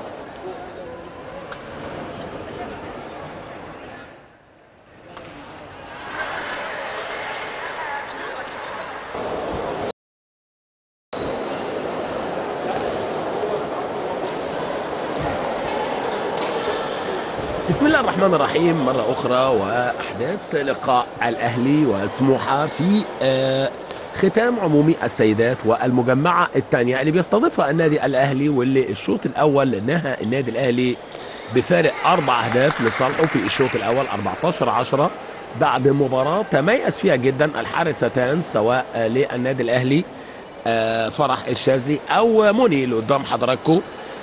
بسم الله الرحمن الرحيم مرة أخرى وأحداث لقاء الأهلي وسموحة في آه، ختام عمومي السيدات والمجمعة الثانية اللي بيستضيفها النادي الأهلي واللي الشوط الأول نهى النادي الأهلي بفارق أربع أهداف لصالحه في الشوط الأول 14 10 بعد مباراة تميز فيها جدا الحارستان سواء آه، للنادي الأهلي آه، فرح الشاذلي أو موني اللي قدام حضراتكم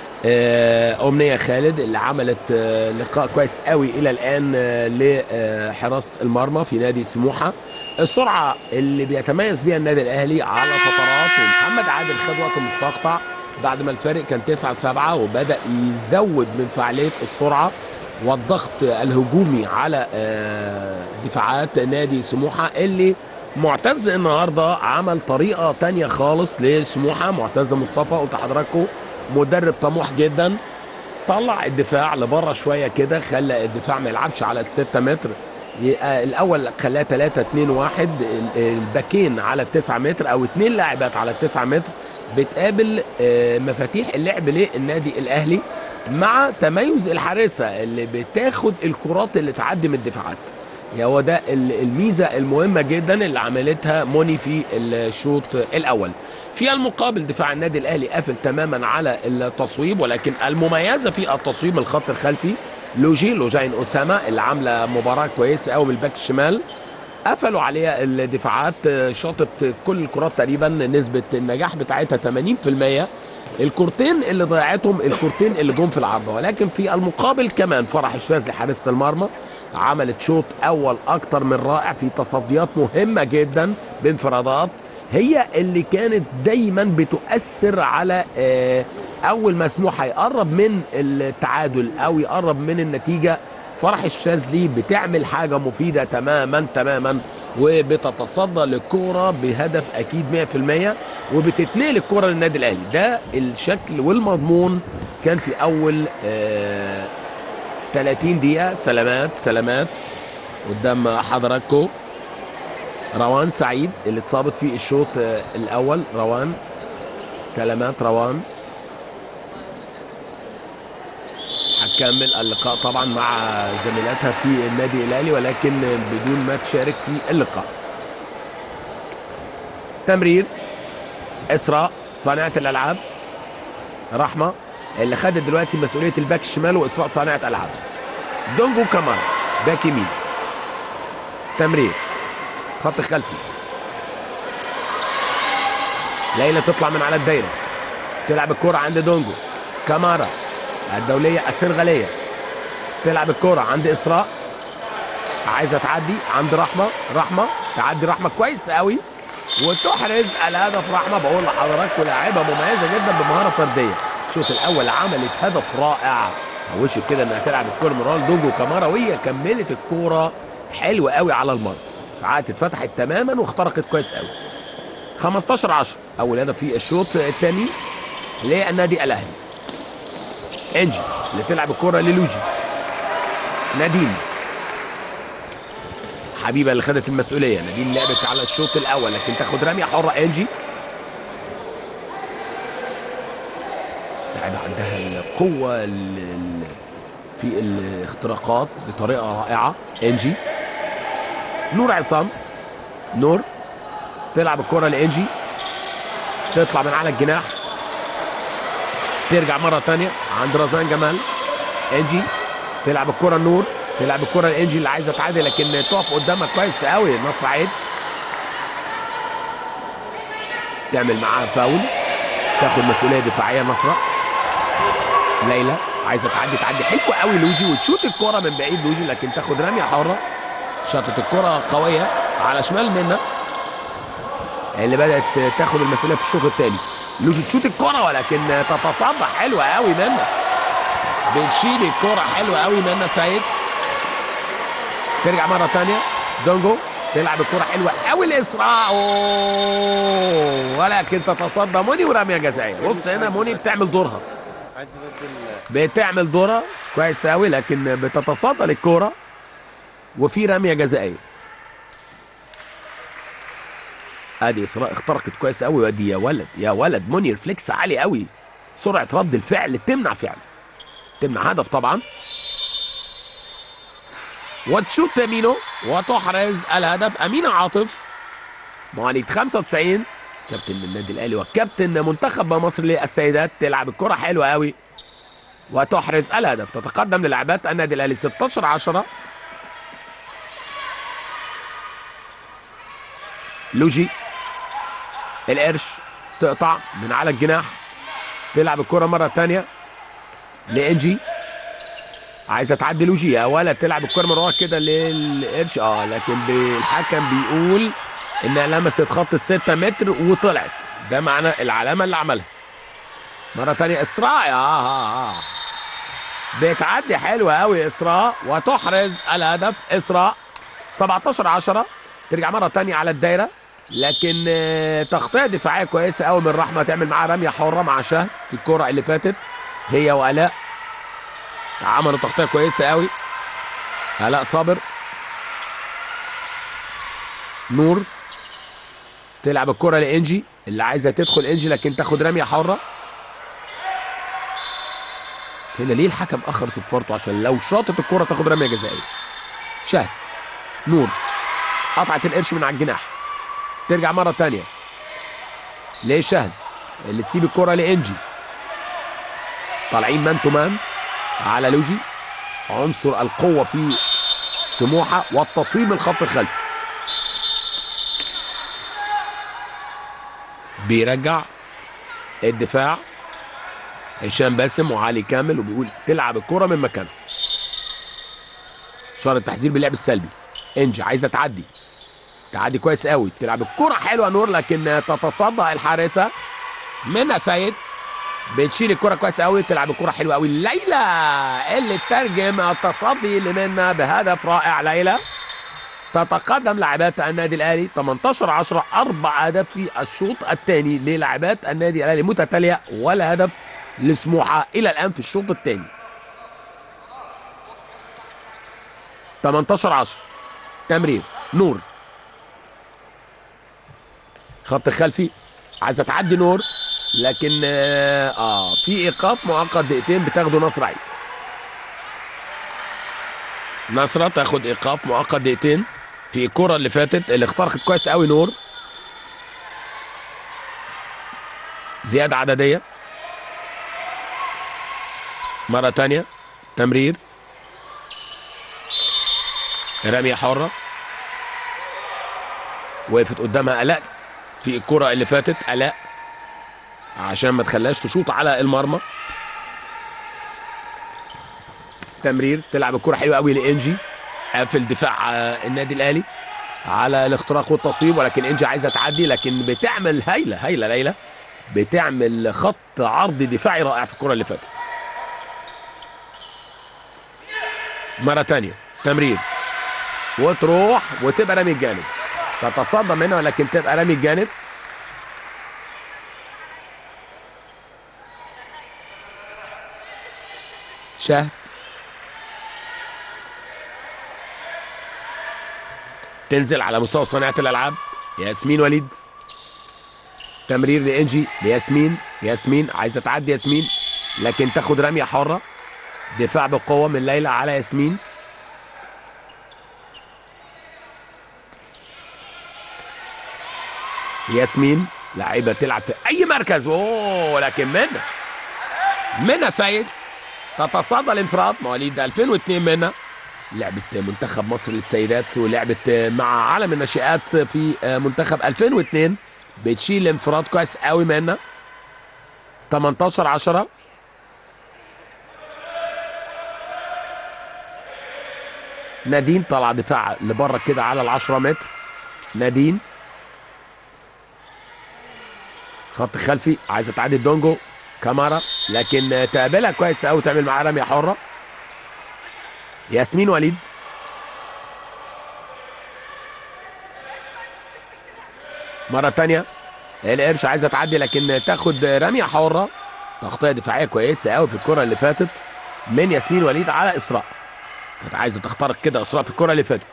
آه، أمنية خالد اللي عملت آه، لقاء كويس قوي إلى الآن آه، لحراسة المرمى في نادي سموحة السرعة اللي بيتميز بيها النادي الأهلي على فترات ومحمد عادل خد وقت مستقطع بعد ما الفارق كان 9 7 وبدأ يزود من فعالية السرعة والضغط الهجومي على آه، دفاعات نادي سموحة اللي معتز النهارده عمل طريقة تانية خالص لسموحة معتز مصطفى قلت لحضراتكم مدرب طموح جدا طلع الدفاع لبره شويه كده خلى الدفاع ما يلعبش على الستة متر يبقى الاول خلاه 3 2 1 ال- الباكين على التسعة متر او اتنين لاعبات على التسعة متر بتقابل آه، مفاتيح اللعب للنادي الاهلي مع تميز الحارسه اللي بتاخد الكرات اللي تعدي من الدفاعات يا هو ده ال- الميزه المهمه جدا اللي عملتها موني في الشوط الاول في المقابل دفاع النادي الاهلي قافل تماما على التصويب ولكن المميزه في التصويب من الخط الخلفي لوجي لوجين اسامه اللي عامله مباراه كويسه قوي بالباك الشمال قفلوا عليها الدفاعات آه، شاطت كل الكرات تقريبا نسبه النجاح بتاعتها 80% الكورتين اللي ضيعتهم الكورتين اللي جم في العارضه ولكن في المقابل كمان فرح الشاذلي حارسه المرمى عملت شوط اول اكتر من رائع في تصديات مهمه جدا بانفرادات هي اللي كانت دايما بتؤثر على آه، اول ما سموحه يقرب من التعادل او يقرب من النتيجه فرح الشاذلي بتعمل حاجه مفيده تماما تماما وبتتصدى للكوره بهدف اكيد 100% وبتتنقل الكوره للنادي الاهلي ده الشكل والمضمون كان في اول آه 30 دقيقه سلامات سلامات قدام حضراتكم روان سعيد اللي اتصابت في الشوط آه، الاول روان سلامات روان هتكمل اللقاء طبعا مع زميلاتها في النادي الاهلي ولكن بدون ما تشارك في اللقاء تمرير اسراء صانعه الالعاب رحمه اللي خدت دلوقتي مسؤوليه الباك الشمال واسراء صانعه العاب دونجو كامارا باك يمين تمرير خط خلفي ليلى تطلع من على الدايره تلعب الكرة عند دونجو كامارا الدولية السنغالية تلعب الكرة عند إسراء عايزة تعدي عند رحمة رحمة تعدي رحمة كويس قوي وتحرز الهدف رحمة بقول لحضراتكم لاعبة مميزة جدا بمهارة فردية الشوط الأول عملت هدف رائع وشك كده انها تلعب الكرة من ورا دونجو كامارا وهي كملت الكرة حلوة قوي على المرمى فعادت اتفتحت تماما واخترقت كويس قوي 15 10 اول هدف في الشوط الثاني للنادي الاهلي انجي اللي تلعب الكره للوجي نادين حبيبه اللي خدت المسؤوليه نادين لعبت على الشوط الاول لكن تاخد رميه حره انجي لاعبه عندها القوه ال- ال- في الاختراقات بطريقه رائعه انجي نور عصام نور تلعب الكره لانجي تطلع من على الجناح ترجع مره تانية عند رزان جمال انجي تلعب الكره النور تلعب الكره لانجي اللي عايزه تعادل لكن تقف قدامها كويس قوي نصر عيد تعمل معاها فاول تاخد مسؤوليه دفاعيه نصره ليلى عايزه تعدي تعدي حلوه قوي لوجي وتشوت الكره من بعيد لوجي لكن تاخد رميه حره شاطت الكره قويه على شمال منا اللي بدات تاخد المسؤوليه في الشوط الثاني لوجي تشوت الكره ولكن تتصدى حلوه قوي منا بتشيل الكره حلوه قوي منا سيد ترجع مره ثانيه دونجو تلعب الكره حلوه قوي لاسراء أوه، ولكن تتصدى موني ورميه جزائيه بص هنا موني بتعمل دورها عايز يبدل بتعمل دورها كويس قوي لكن بتتصدى للكوره وفي رميه جزائيه ادي اسراء اخترقت كويس قوي وادي يا ولد يا ولد موني ريفلكس عالي قوي سرعه رد الفعل تمنع فعل تمنع هدف طبعا وتشوت تامينو وتحرز الهدف امينه عاطف مواليد 95 كابتن النادي الاهلي وكابتن منتخب مصر للسيدات تلعب الكره حلوه قوي وتحرز الهدف تتقدم للاعبات النادي الاهلي 16 10 لوجي القرش تقطع من على الجناح تلعب الكرة مرة تانية لإنجي عايزة تعدي لوجي يا ولد تلعب الكرة من ورا كده للقرش اه لكن بي- الحكم بيقول انها لمست خط الستة متر وطلعت ده معنى العلامة اللي عملها مرة تانية إسراء آه, آه, آه. بتعدي حلوة قوي إسراء وتحرز الهدف إسراء 17 10 ترجع مرة تانية على الدايرة لكن آه، تغطية دفاعية كويسة قوي من رحمة تعمل معاها رمية حرة مع شهد في الكرة اللي فاتت هي وآلاء عملوا تغطية كويسة قوي آلاء صابر نور تلعب الكرة لإنجي اللي عايزة تدخل إنجي لكن تاخد رمية حرة هنا ليه الحكم أخر صفارته عشان لو شاطت الكرة تاخد رمية جزائية شهد نور قطعت القرش من على الجناح ترجع مرة تانية ليه شهد اللي تسيب الكرة لإنجي طالعين مان تو مان على لوجي عنصر القوة في سموحة والتصويب من الخط الخلفي بيرجع الدفاع هشام باسم وعلي كامل وبيقول تلعب الكرة من مكانها اشاره تحذير باللعب السلبي انجي عايزه تعدي تعدي كويس قوي تلعب الكرة حلوة نور لكن تتصدى الحارسة منى سيد بتشيل الكرة كويس قوي تلعب الكرة حلوة قوي ليلى اللي ترجم التصدي لمنى بهدف رائع ليلى تتقدم لاعبات النادي الاهلي 18 10 اربع اهداف في الشوط الثاني للاعبات النادي الاهلي متتاليه ولا هدف لسموحه الى الان في الشوط الثاني 18 10 تمرير نور خط خلفي عايزه تعدي نور لكن اه آه، في ايقاف مؤقت دقيقتين بتاخده نصر عيد نصرة تاخد ايقاف مؤقت دقيقتين في الكرة اللي فاتت اللي اخترقت كويس قوي نور زيادة عددية مرة تانية تمرير رمية حرة وقفت قدامها آلاء في الكرة اللي فاتت آلاء عشان ما تخليهاش تشوط على المرمى تمرير تلعب الكرة حلوة قوي لإنجي قافل دفاع آه، النادي الأهلي على الاختراق والتصويب ولكن إنجي عايزة تعدي لكن بتعمل هايلة هايلة ليلى بتعمل خط عرض دفاعي رائع في الكرة اللي فاتت مرة تانية تمرير وتروح وتبقى رامي الجانب تتصدى منها ولكن تبقى رامي الجانب شهد تنزل على مستوى صناعة الألعاب ياسمين وليد تمرير لإنجي لياسمين ياسمين عايزة تعدي ياسمين لكن تاخد رمية حرة دفاع بقوة من ليلى على ياسمين ياسمين لعيبة تلعب في أي مركز أوه لكن منى منى سيد تتصدى الانفراد مواليد 2002 منى لعبت منتخب مصر للسيدات ولعبت مع عالم الناشئات في منتخب 2002 بتشيل الانفراد كويس قوي منى 18 10 نادين طلع دفاع لبره كده على ال 10 متر نادين خط خلفي عايزه تعدي دونجو كامارا لكن تقابلها كويس قوي تعمل معاها رميه حره ياسمين وليد مرة تانية القرش عايزة تعدي لكن تاخد رمية حرة تغطية دفاعية كويسة قوي في الكرة اللي فاتت من ياسمين وليد على إسراء كانت عايزة تخترق كده إسراء في الكرة اللي فاتت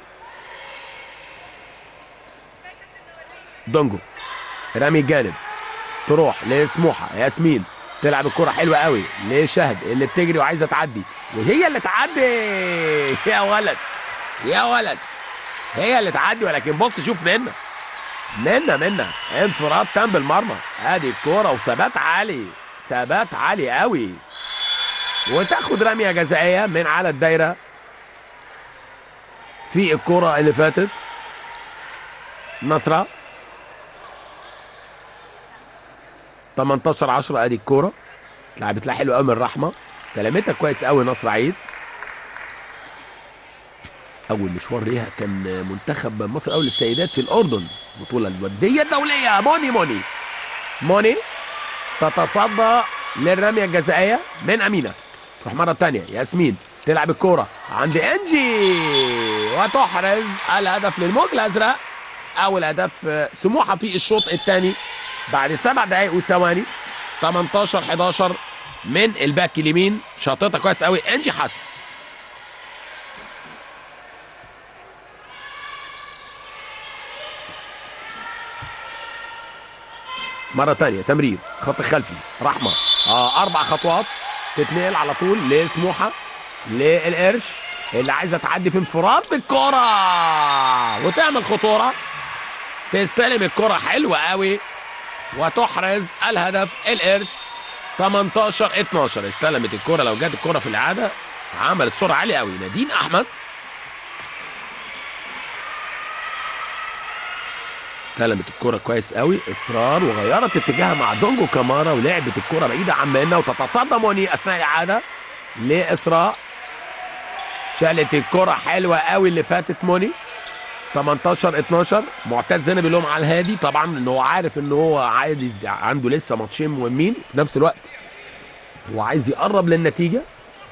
دونجو رمي الجانب تروح لسموحة ياسمين تلعب الكرة حلوة قوي لشهد اللي بتجري وعايزة تعدي وهي اللي تعدي يا ولد يا ولد هي اللي تعدي ولكن بص شوف منا منا منا انفراد تام بالمرمى ادي الكرة وثبات عالي ثبات عالي قوي وتاخد رمية جزائية من على الدايرة في الكرة اللي فاتت نصرة 18 10 ادي الكوره اتلعبت لها حلو قوي من رحمه استلمتها كويس قوي نصر عيد اول مشوار ليها كان منتخب مصر اول للسيدات في الاردن البطوله الوديه الدوليه موني موني موني تتصدى للرميه الجزائيه من امينه تروح مره ثانيه ياسمين تلعب الكوره عند انجي وتحرز الهدف للموج الازرق اول هدف سموحه في الشوط الثاني بعد سبع دقايق وثواني 18 11 من الباك اليمين شاطتها كويس قوي انجي حسن مرة تانية تمرير خط خلفي رحمة آه أربع خطوات تتنقل على طول لسموحة للقرش اللي عايزة تعدي في انفراد بالكرة وتعمل خطورة تستلم الكرة حلوة قوي وتحرز الهدف القرش 18 12 استلمت الكرة لو جت الكرة في الإعادة عملت سرعة عالية قوي نادين أحمد استلمت الكرة كويس قوي إصرار وغيرت اتجاهها مع دونجو كامارا ولعبت الكرة بعيدة عن منا وتتصدى موني أثناء الإعادة لإسراء شالت الكرة حلوة قوي اللي فاتت موني 18 12 معتز هنا بيقول لهم على الهادي طبعا ان هو عارف ان هو عايز عنده لسه ماتشين مهمين في نفس الوقت هو عايز يقرب للنتيجه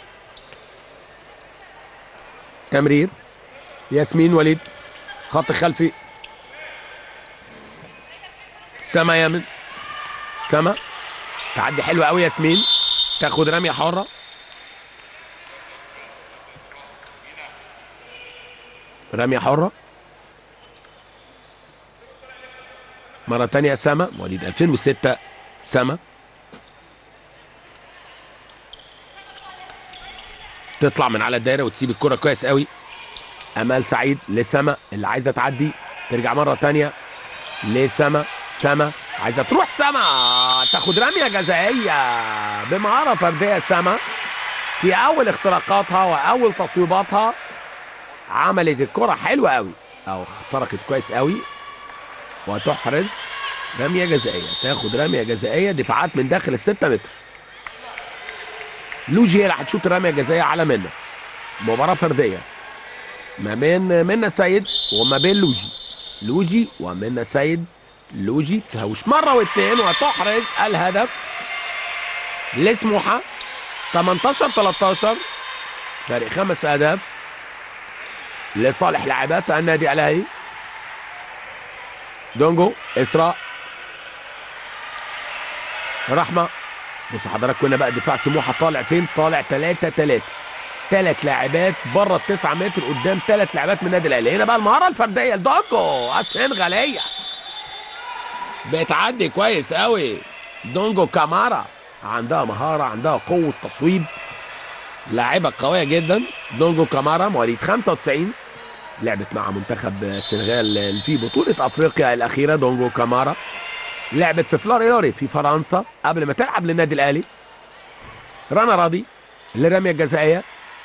تمرير ياسمين وليد خط خلفي سما يامن سما تعدي حلوه قوي ياسمين تاخد رميه حره رميه حره مرة تانية سما مواليد 2006 سما تطلع من على الدايرة وتسيب الكرة كويس قوي أمال سعيد لسما اللي عايزة تعدي ترجع مرة تانية لسما سما عايزة تروح سما تاخد رمية جزائية بمهارة فردية سما في اول اختراقاتها واول تصويباتها عملت الكره حلوه قوي او اخترقت كويس قوي وتحرز رميه جزائيه تاخد رميه جزائيه دفاعات من داخل الستة متر لوجي هي اللي هتشوط الرميه الجزائيه على منا مباراه فرديه ما بين منا سيد وما بين لوجي لوجي ومنا سيد لوجي تهوش مره واثنين وتحرز الهدف لسموحه 18 13 فرق خمس اهداف لصالح لاعبات النادي الاهلي دونجو اسراء رحمه بص حضرتك كنا بقى دفاع سموحه طالع فين طالع 3 3 ثلاث لاعبات بره التسعة متر قدام ثلاث لاعبات من النادي الاهلي هنا بقى المهاره الفرديه لدونجو السنغاليه بتعدي كويس قوي دونجو كامارا عندها مهاره عندها قوه تصويب لاعبه قويه جدا دونجو كامارا مواليد 95 لعبت مع منتخب السنغال في بطوله افريقيا الاخيره دونجو كامارا لعبت في فلوريوري في فرنسا قبل ما تلعب للنادي الاهلي رنا راضي للرميه الجزائيه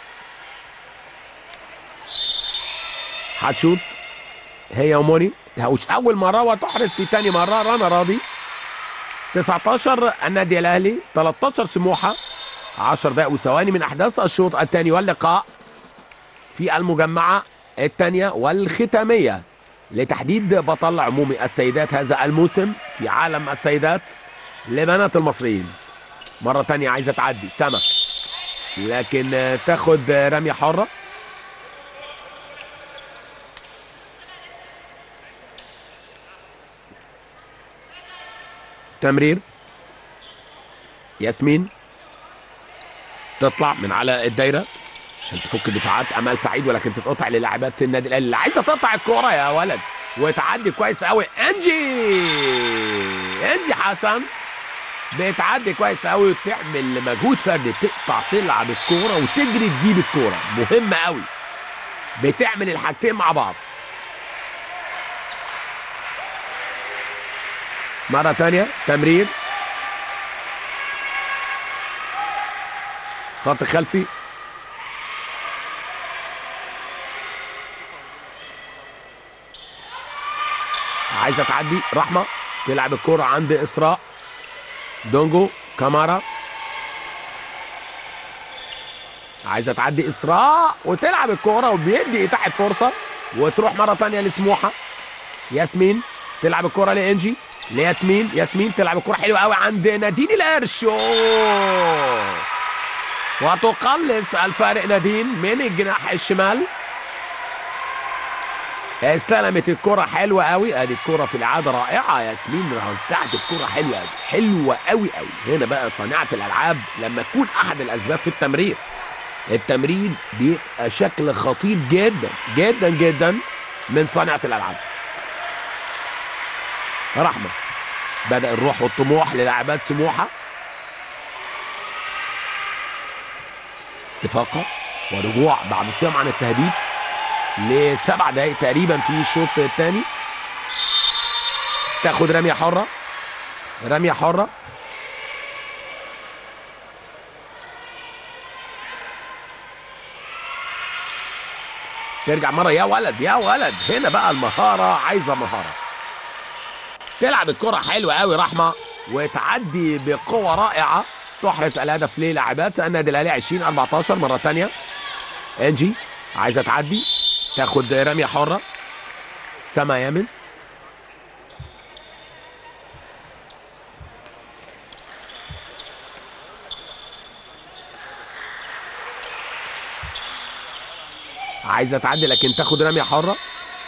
هتشوط هي وموني تهوش اول مره وتحرز في تاني مره رنا راضي 19 النادي الاهلي 13 سموحه 10 دقائق وثواني من احداث الشوط الثاني واللقاء في المجمعه الثانيه والختاميه لتحديد بطل عمومي السيدات هذا الموسم في عالم السيدات لبنات المصريين مره تانية عايزه تعدي سمك لكن تاخد رميه حره تمرير ياسمين تطلع من على الدايره عشان تفك دفاعات امال سعيد ولكن تتقطع للاعبات النادي الاهلي اللي عايزه تقطع الكوره يا ولد وتعدي كويس قوي انجي انجي حسن بتعدي كويس قوي وتعمل مجهود فردي تقطع تلعب الكوره وتجري تجيب الكوره مهمه قوي بتعمل الحاجتين مع بعض مرة تانية تمرير خط خلفي عايزة تعدي رحمة تلعب الكرة عند إسراء دونجو كامارا عايزة تعدي إسراء وتلعب الكرة وبيدي إتاحة فرصة وتروح مرة تانية لسموحة ياسمين تلعب الكرة لإنجي لياسمين ياسمين تلعب الكرة حلوة قوي عند نادين القرش أوه. وتقلص الفارق نادين من الجناح الشمال استلمت الكرة حلوة قوي ادي الكرة في الإعادة رائعة ياسمين وزعت الكرة حلوة قوي حلوة قوي قوي هنا بقى صانعة الألعاب لما تكون أحد الأسباب في التمرير التمرير بيبقى شكل خطير جدا جدا جدا من صانعة الألعاب رحمة بدأ الروح والطموح للاعبات سموحة استفاقة ورجوع بعد صيام عن التهديف لسبع دقايق تقريبا في الشوط الثاني تاخد رمية حرة رمية حرة ترجع مرة يا ولد يا ولد هنا بقى المهارة عايزة مهارة تلعب الكرة حلوة قوي رحمة وتعدي بقوة رائعة تحرز الهدف للاعبات النادي الاهلي 20 14 مرة تانية انجي عايزة تعدي تاخد رمية حرة سما يامن عايزة تعدي لكن تاخد رمية حرة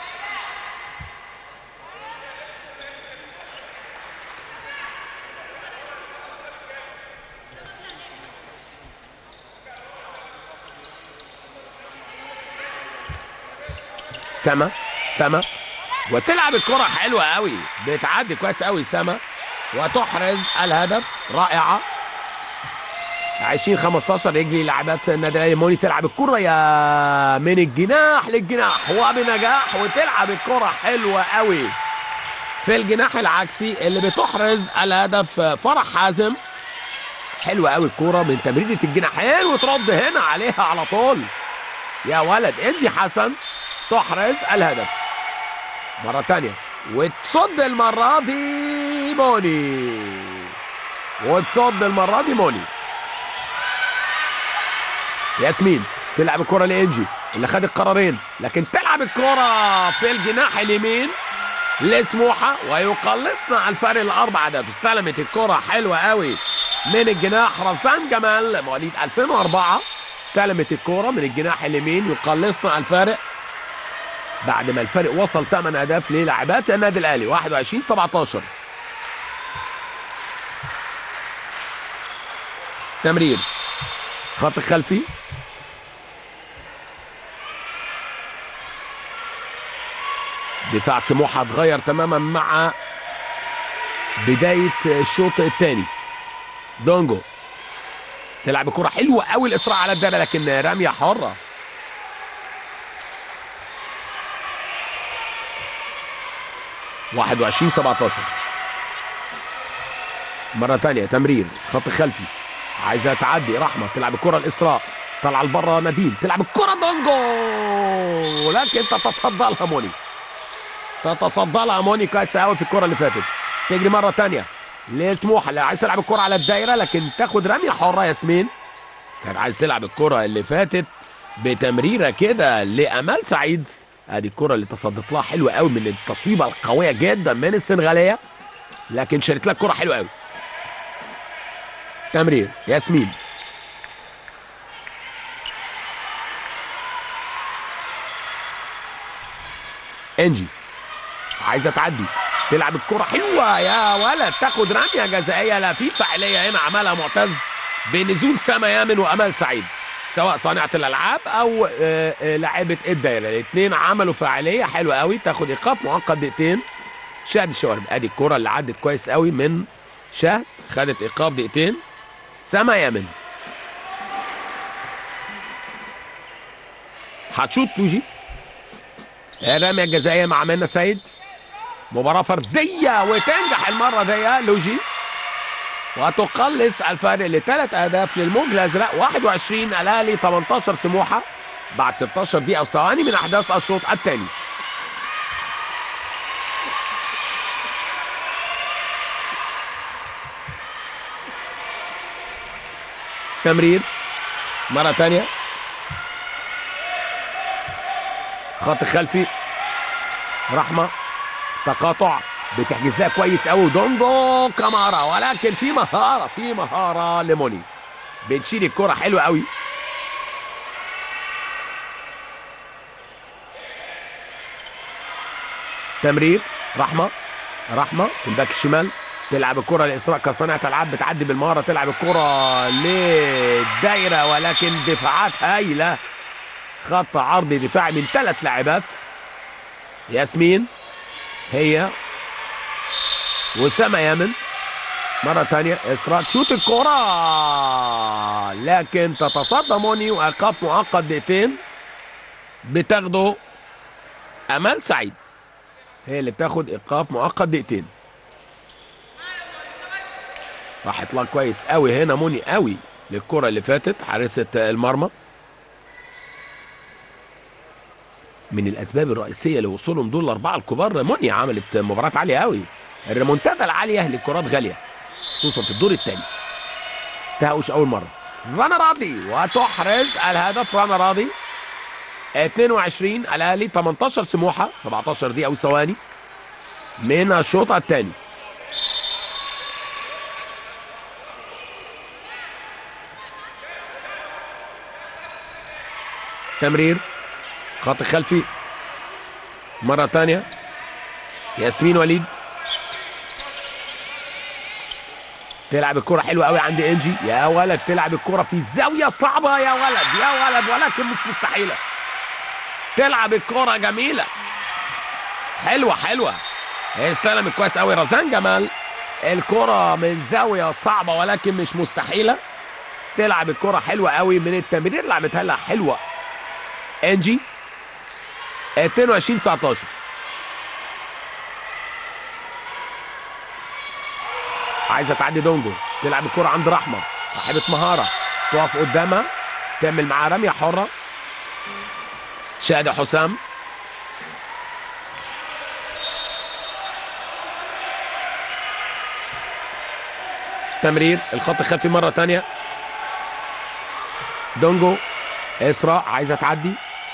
سما سما وتلعب الكرة حلوة قوي بتعدي كويس قوي سما وتحرز الهدف رائعة 20 15 يجري لاعبات النادي الاهلي موني تلعب الكرة يا من الجناح للجناح وبنجاح وتلعب الكرة حلوة قوي في الجناح العكسي اللي بتحرز الهدف فرح حازم حلوه قوي الكوره من تمريره الجناحين وترد هنا عليها على طول يا ولد انجي حسن تحرز الهدف مره تانية وتصد المره دي موني وتصد المره دي موني ياسمين تلعب الكره لانجي اللي خد القرارين لكن تلعب الكره في الجناح اليمين لسموحه ويقلصنا على الفرق الاربع اهداف استلمت الكره حلوه قوي من الجناح رزان جمال مواليد 2004 استلمت الكره من الجناح اليمين يقلصنا على الفارق بعد ما الفرق وصل 8 اهداف للاعبات النادي الاهلي 21 17 تمرير خط خلفي دفاع سموحه اتغير تماما مع بدايه الشوط الثاني دونجو تلعب كرة حلوة قوي الإسراع على الدايرة لكن رمية حرة واحد وعشرين سبعة عشر مرة تانية تمرير خط خلفي عايزة تعدي رحمة تلعب الكرة الإسراء طالعة لبره نادين تلعب الكرة دونجو لكن تتصدى لها موني تتصدى لها موني كويس قوي في الكرة اللي فاتت تجري مرة تانية لسموحة اللي عايز تلعب الكرة على الدايرة لكن تاخد رمية حرة ياسمين كان عايز تلعب الكرة اللي فاتت بتمريرة كده لأمال سعيد ادي الكرة اللي تصدت لها حلوة قوي من التصويبة القوية جدا من السنغالية لكن شالت لها الكرة حلوة قوي تمرير ياسمين انجي عايزه تعدي تلعب الكرة حلوة يا ولد تاخد رمية جزائية لا في فاعلية هنا عملها معتز بنزول سما يامن وأمال سعيد سواء صانعة الألعاب أو آه، آه، لاعبة الدايرة الاثنين عملوا فاعلية حلوة قوي تاخد إيقاف مؤقت دقيقتين شاهد الشوارب ادي الكرة اللي عدت كويس قوي من شاهد خدت إيقاف دقيقتين سما يامن هتشوط لوجي الرمية الجزائية مع منى سيد مباراة فردية وتنجح المرة دي لوجي وتقلص الفارق لثلاث أهداف للموج الأزرق 21 الأهلي 18 سموحة بعد 16 دقيقة وثواني من أحداث الشوط الثاني تمرير مرة تانية خط خلفي رحمة تقاطع بتحجز لها كويس قوي دونجو كامارا ولكن في مهارة في مهارة لموني بتشيل الكرة حلوة قوي تمرير رحمة رحمة في الباك الشمال تلعب الكرة لإسراء كصانعة ألعاب بتعدي بالمهارة تلعب الكرة للدايرة ولكن دفاعات هايلة خط عرضي دفاعي من ثلاث لاعبات ياسمين هي وسام يامن مرة تانية إسراء تشوت الكرة لكن تتصدى موني وإيقاف مؤقت دقيقتين بتاخده أمال سعيد هي اللي بتاخد إيقاف مؤقت دقيقتين راح يطلع كويس قوي هنا موني قوي للكرة اللي فاتت حارسة المرمى من الاسباب الرئيسيه لوصولهم دول الاربعه الكبار مونيا عملت مباراه عاليه قوي الريمونتادا العاليه للكرات غاليه خصوصا في الدور الثاني تهوش اول مره رنا راضي وتحرز الهدف رنا راضي 22 الاهلي 18 سموحه 17 دقيقه وثواني من الشوط الثاني تمرير خط خلفي مرة تانية ياسمين وليد تلعب الكرة حلوة قوي عند انجي يا ولد تلعب الكرة في زاوية صعبة يا ولد يا ولد ولكن مش مستحيلة تلعب الكرة جميلة حلوة حلوة هي استلمت كويس قوي رزان جمال الكرة من زاوية صعبة ولكن مش مستحيلة تلعب الكرة حلوة قوي من التمرير اللي عملتها لها حلوة انجي 22 19 عايزه تعدي دونجو تلعب الكرة عند رحمه صاحبة مهارة تقف قدامها تعمل معاها رمية حرة شادي حسام تمرير الخط الخلفي مرة تانية دونجو إسراء عايزة تعدي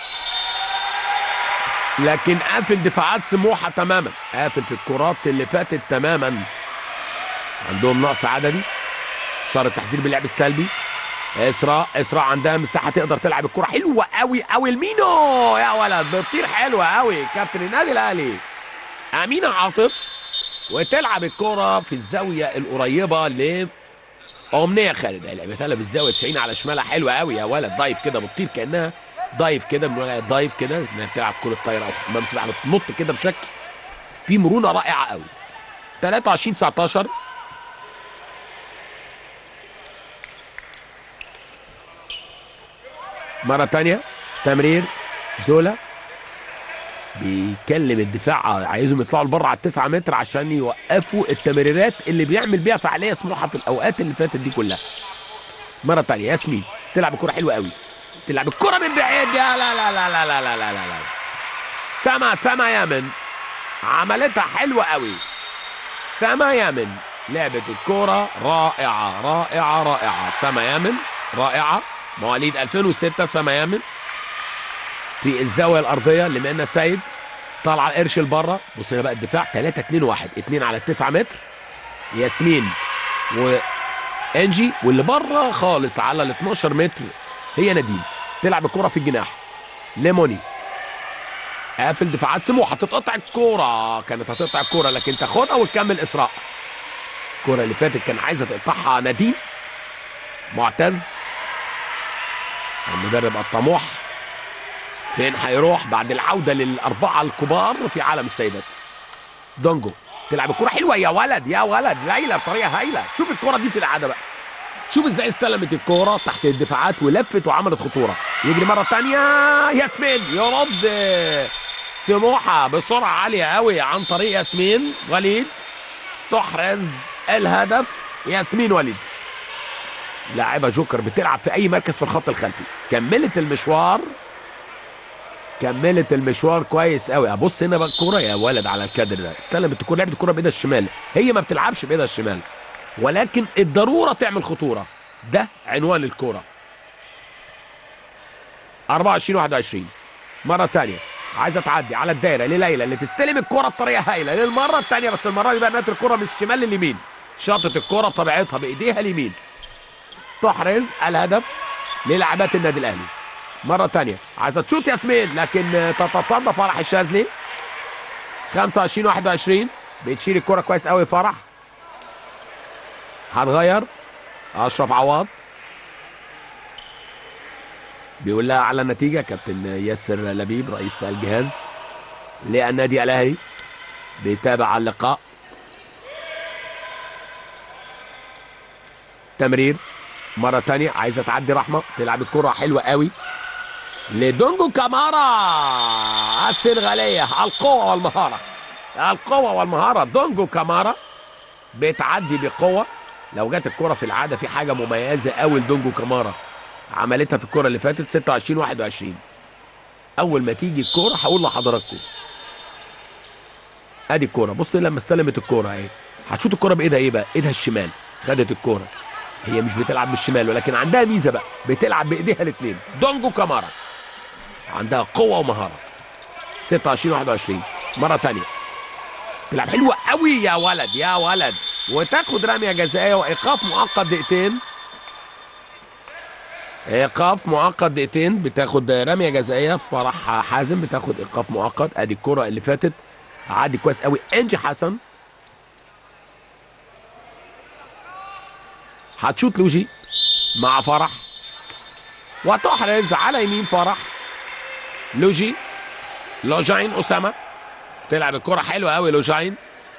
لكن قافل دفاعات سموحة تماما قافل في الكرات اللي فاتت تماما عندهم نقص عددي شهر التحذير باللعب السلبي اسراء اسراء عندها مساحه تقدر تلعب الكره حلوه قوي قوي المينو يا ولد بتطير حلوه قوي كابتن النادي الاهلي امينه عاطف وتلعب الكره في الزاويه القريبه ل امنيه خالد لعبتها لها بالزاويه 90 على شمالها حلوه قوي يا ولد دايف كده بتطير كانها دايف كده بنقول عليها دايف كده انها بتلعب كره طايره او حمام سباحه بتنط كده بشكل في مرونه رائعه قوي 23 19 مرة تانية تمرير زولا بيكلم الدفاع عايزهم يطلعوا لبره على التسعة متر عشان يوقفوا التمريرات اللي بيعمل بيها فعالية سموحة في الأوقات اللي فاتت دي كلها مرة تانية ياسمين تلعب الكرة حلوة قوي تلعب الكرة من بعيد يا لا لا لا لا لا لا لا لا, لا. سما سما يامن عملتها حلوة قوي سما يامن لعبة الكرة رائعة رائعة رائعة سما يامن رائعة مواليد 2006 سما يامن في الزاويه الارضيه لمنا سيد طالعه القرش لبره بص هنا بقى الدفاع 3 2 1 2 على 9 متر ياسمين وانجي واللي بره خالص على ال 12 متر هي نديم تلعب الكره في الجناح ليموني قافل دفاعات سموحه تتقطع الكوره كانت هتقطع الكوره لكن تاخدها وتكمل اسراء الكوره اللي فاتت كان عايزه تقطعها نديم معتز المدرب الطموح فين هيروح بعد العودة للأربعة الكبار في عالم السيدات دونجو تلعب الكرة حلوة يا ولد يا ولد ليلى بطريقة هايلة شوف الكرة دي في العادة بقى شوف ازاي استلمت الكرة تحت الدفاعات ولفت وعملت خطورة يجري مرة تانية ياسمين يرد سموحة بسرعة عالية قوي عن طريق ياسمين وليد تحرز الهدف ياسمين وليد لاعبة جوكر بتلعب في أي مركز في الخط الخلفي كملت المشوار كملت المشوار كويس قوي ابص هنا بقى الكوره يا ولد على الكادر ده استلمت الكوره لعبت الكوره بايدها الشمال هي ما بتلعبش بايدها الشمال ولكن الضروره تعمل خطوره ده عنوان الكوره 24 21 مره ثانيه عايزه تعدي على الدايره لليلى اللي تستلم الكوره بطريقه هايله للمره الثانيه بس المره دي بقى نقلت الكوره من الشمال لليمين شاطت الكوره بطبيعتها بايديها اليمين تحرز الهدف للاعبات النادي الاهلي مرة تانية عايزة تشوت ياسمين لكن تتصدى فرح الشاذلي 25 21 بتشيل الكرة كويس قوي فرح هتغير اشرف عواض بيقول لها على النتيجة كابتن ياسر لبيب رئيس الجهاز للنادي الاهلي بيتابع اللقاء تمرير مرة تانية عايزة تعدي رحمة تلعب الكرة حلوة قوي لدونجو كامارا السنغالية القوة والمهارة القوة والمهارة دونجو كامارا بتعدي بقوة لو جت الكرة في العادة في حاجة مميزة قوي لدونجو كامارا عملتها في الكرة اللي فاتت 26 21 أول ما تيجي الكرة هقول لحضراتكم ادي الكرة بص لما استلمت الكرة اهي هتشوط الكرة بايدها ايه بقى؟ ايدها الشمال خدت الكرة هي مش بتلعب بالشمال ولكن عندها ميزة بقى بتلعب بايديها الاثنين دونجو كامارا عندها قوة ومهارة 26 21 مرة تانية تلعب حلوة قوي يا ولد يا ولد وتاخد رمية جزائية وإيقاف مؤقت دقيقتين إيقاف مؤقت دقيقتين بتاخد رمية جزائية فرح حازم بتاخد إيقاف مؤقت أدي الكرة اللي فاتت عادي كويس قوي إنجي حسن هتشوت لوجي مع فرح وتحرز على يمين فرح لوجي لوجاين اسامه تلعب الكره حلوه قوي لوجاين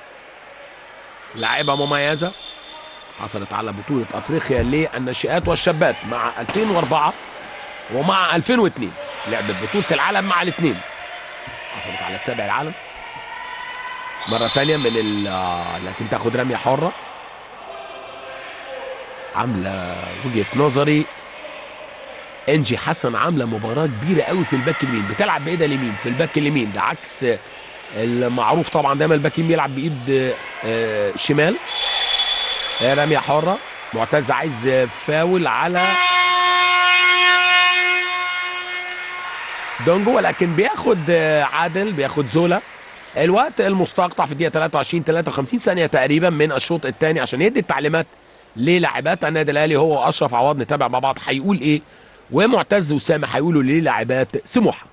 لاعبه مميزه حصلت على بطوله افريقيا للناشئات والشابات مع 2004 ومع 2002 لعبت بطوله العالم مع الاثنين حصلت على سابع العالم مره ثانيه من ال لكن تاخد رميه حره عامله وجهه نظري انجي حسن عامله مباراه كبيره قوي في الباك اليمين بتلعب بايدها اليمين في الباك اليمين ده عكس المعروف طبعا دايما الباك اليمين بيلعب بايد آه، شمال آه، رميه حره معتز عايز فاول على دونجو ولكن بياخد آه، عادل بياخد زولا الوقت المستقطع في الدقيقه 23 53 ثانيه تقريبا من الشوط الثاني عشان يدي التعليمات للاعبات النادي الاهلي هو واشرف عوض نتابع مع بعض هيقول ايه ومعتز وسامح هيقولوا ليه لاعبات سموحه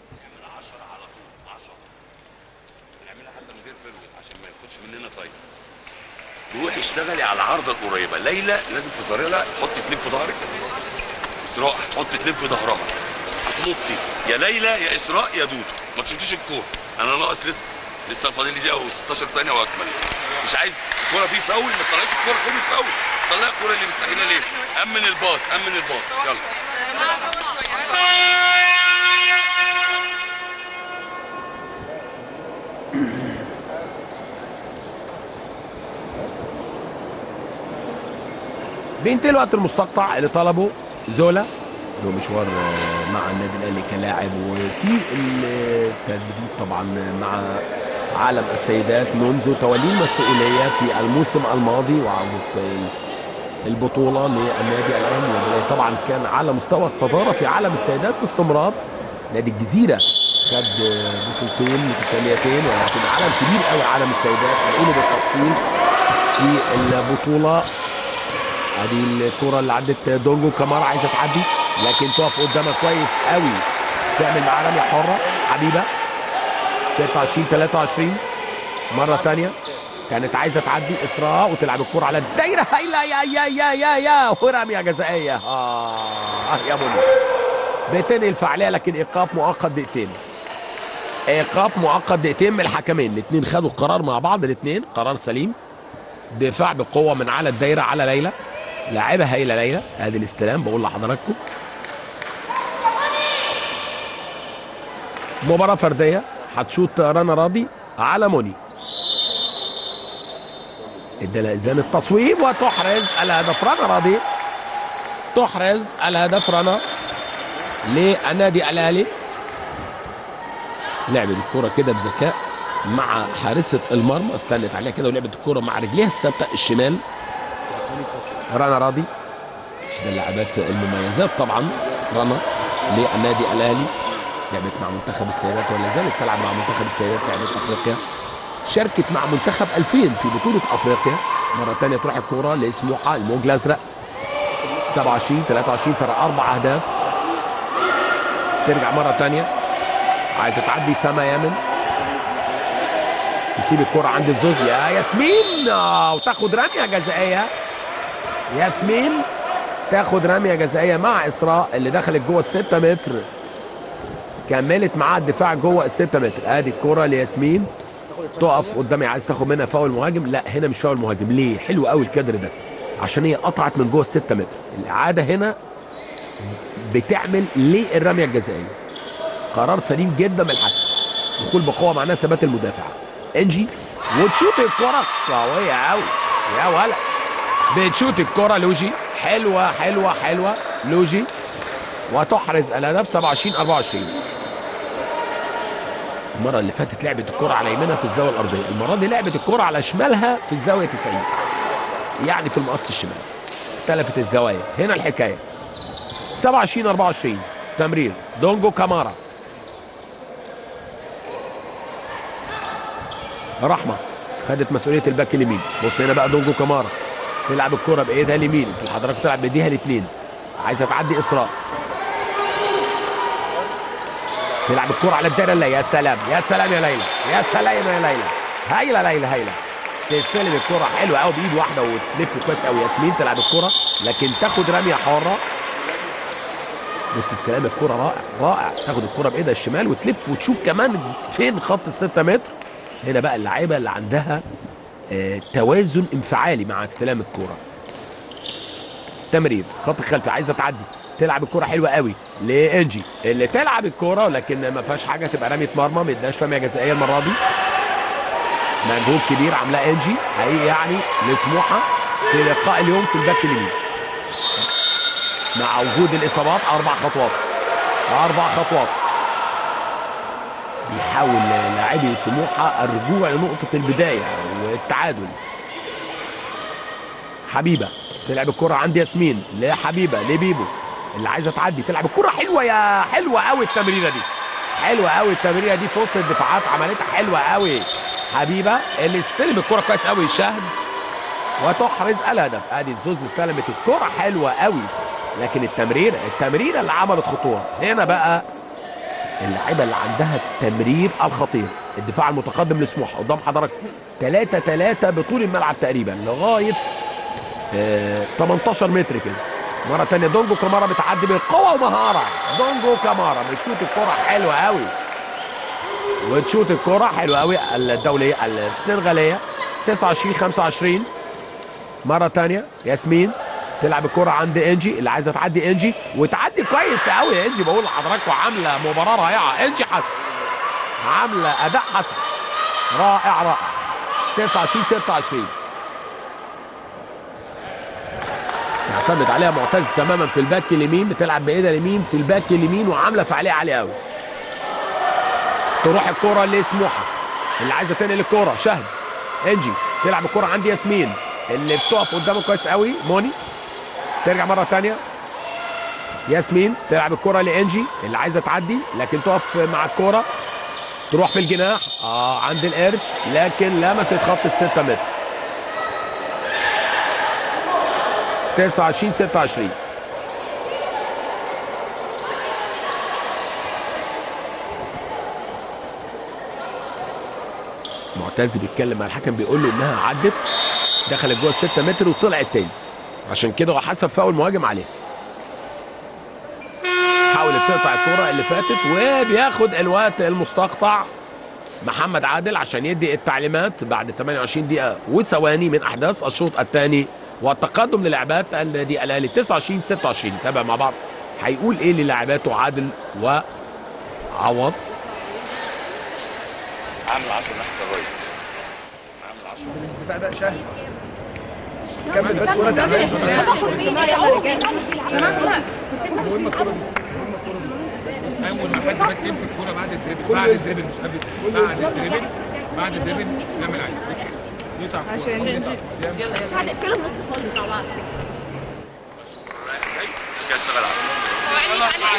نعملها حتى من غير فروت عشان ما ياخدش مننا طيب روحي اشتغلي على العارضه القريبه ليلى لازم تظهري لها حطي اتنين في ظهرك اسراء هتحط اتنين في ظهرها هتنطي يا ليلى يا اسراء يا دودو ما تشوطيش الكوره انا ناقص لسه لسه فاضل لي دقيقه و 16 ثانيه واكمل مش عايز الكوره فيه فاول ما تطلعيش الكوره خدي فاول طلعي الكوره اللي مستعجله ليه امن الباص امن الباص يلا بينتهي الوقت المستقطع اللي طلبه زولا له مشوار آه، مع النادي الاهلي كلاعب وفي التدريب طبعا مع عالم السيدات منذ توليه المسؤوليه في الموسم الماضي وعوده ال- البطوله للنادي الاهلي النادي الاهلي طبعا كان على مستوى الصداره في عالم السيدات باستمرار نادي الجزيره خد آه، بطولتين متتاليتين ولكن عالم كبير قوي عالم السيدات هنقوله بالتفصيل في البطوله ادي الكرة اللي عدت دونجو كمارا عايزه تعدي لكن تقف قدامها كويس قوي تعمل معاه رميه حره حبيبه 26 23 مره ثانيه كانت عايزه تعدي اسراء وتلعب الكرة على الدايره هايله يا يا يا يا يا ورميه جزائيه اه يا منى بتنهي الفعاليه لكن ايقاف مؤقت دقيقتين ايقاف مؤقت دقيقتين من الحكمين الاثنين خدوا القرار مع بعض الاثنين قرار سليم دفاع بقوه من على الدايره على ليلى لاعبة هايلة ليلى ادي الاستلام بقول لحضراتكم مباراة فردية هتشوط رنا راضي على موني ادى اذان التصويب وتحرز الهدف رنا راضي تحرز الهدف رنا للنادي الاهلي لعبت الكرة كده بذكاء مع حارسة المرمى استنت عليها كده ولعبت الكرة مع رجليها الثابتة الشمال رنا راضي احدى اللاعبات المميزات طبعا رنا للنادي الاهلي لعبت مع منتخب السيدات ولا زالت تلعب مع منتخب السيدات لعبت افريقيا شاركت مع منتخب 2000 في بطولة افريقيا مرة تانية تروح الكرة لسموحة الموج الازرق 27 23 فرق اربع اهداف ترجع مرة تانية عايزة تعدي سما يامن تسيب الكرة عند الزوز يا ياسمين آه، وتاخد رمية جزائية ياسمين تاخد رميه جزائيه مع اسراء اللي دخلت جوه الستة متر كملت معاه الدفاع جوه الستة متر ادي الكره لياسمين تقف قدامي عايز تاخد منها فاول مهاجم لا هنا مش فاول مهاجم ليه حلو قوي الكادر ده عشان هي قطعت من جوه الستة متر الاعاده هنا بتعمل ليه الرميه الجزائيه قرار سليم جدا من الحكم دخول بقوه معناه ثبات المدافع انجي وتشوط الكره قويه قوي يا ولد بتشوت الكرة لوجي حلوة حلوة حلوة لوجي وتحرز الهدف 27 24 المرة اللي فاتت لعبت الكرة على يمينها في الزاوية الأرضية المرة دي لعبت الكرة على شمالها في الزاوية 90 يعني في المقص الشمال اختلفت الزوايا هنا الحكاية 27 24 تمرير دونجو كامارا رحمة خدت مسؤولية الباك اليمين بص هنا بقى دونجو كامارا تلعب الكرة بايدها اليمين انتوا حضرتك تلعب بايديها الاثنين عايزه تعدي اسراء تلعب الكرة على الدايرة اللي يا سلام يا سلام يا ليلى يا سلام يا ليلى هايلة ليلى هايلة تستلم الكرة حلوة قوي بايد واحدة وتلف كويس قوي ياسمين تلعب الكرة لكن تاخد رمية حارة بس استلام الكرة رائع رائع تاخد الكرة بايدها الشمال وتلف وتشوف كمان فين خط الستة متر هنا بقى اللعيبة اللي عندها آه، توازن انفعالي مع استلام الكرة تمرير خط الخلفي عايزه تعدي تلعب الكرة حلوة قوي لانجي اللي تلعب الكرة لكن ما فيهاش حاجة تبقى رمية مرمى ما اداش رمية جزائية المرة دي مجهود كبير عاملاه انجي حقيقي يعني لسموحة في لقاء اليوم في الباك اليمين مع وجود الاصابات اربع خطوات اربع خطوات بيحاول لاعبي سموحه الرجوع لنقطه البدايه والتعادل حبيبه تلعب الكره عند ياسمين لحبيبه لبيبو اللي عايزه تعدي تلعب الكره حلوه يا حلوه قوي التمريره دي حلوه قوي التمريره دي في وسط الدفاعات عملتها حلوه قوي حبيبه اللي استلم الكره كويس قوي شاهد وتحرز الهدف ادي الزوز استلمت الكره حلوه قوي لكن التمريره التمريره اللي عملت خطوره هنا بقى اللعيبه اللي عندها التمرير الخطير الدفاع المتقدم لسموحه قدام حضراتكم 3 3 بطول الملعب تقريبا لغايه آه 18 متر كده مره تانية دونجو كامارا بتعدي بقوه ومهاره دونجو كامارا بتشوت الكره حلوه قوي وتشوت الكره حلوه قوي الدوليه السنغاليه 29 25 مره تانية ياسمين تلعب الكرة عند انجي اللي عايزه تعدي انجي وتعدي كويس قوي يا انجي بقول لحضراتكم عامله مباراه رائعه انجي حسن عامله اداء حسن رائع رائع 29 26 يعتمد عليها معتز تماما في الباك اليمين بتلعب بايدها اليمين في الباك اليمين وعامله فعاليه عاليه قوي تروح الكرة لسموحه اللي عايزه تنقل الكرة شهد انجي تلعب الكرة عند ياسمين اللي بتقف قدامه كويس قوي موني ترجع مره تانية ياسمين تلعب الكرة لانجي اللي عايزه تعدي لكن تقف مع الكرة تروح في الجناح اه عند القرش لكن لمست خط الستة متر 29 26 معتز بيتكلم مع الحكم بيقول له انها عدت دخلت جوه الستة متر وطلعت تاني عشان كده هو حسب فاول مهاجم عليه حاولت تقطع الكرة اللي فاتت وبياخد الوقت المستقطع محمد عادل عشان يدي التعليمات بعد 28 دقيقة وثواني من أحداث الشوط الثاني والتقدم للاعبات النادي الاهلي 29 26 نتابع مع بعض هيقول ايه للاعباته عادل وعوض عامل 10 ناحيه الرايت عامل 10 الدفاع ده شهد كمل بس ولا تعمل اول ما حد بس يمسك الكوره بعد الدريبل بعد الدريبل مش قبل بعد الدريبل بعد الدريبل نعمل عادي يقطع عشان مش هنقفله النص خالص مع بعض كده اشتغل عليه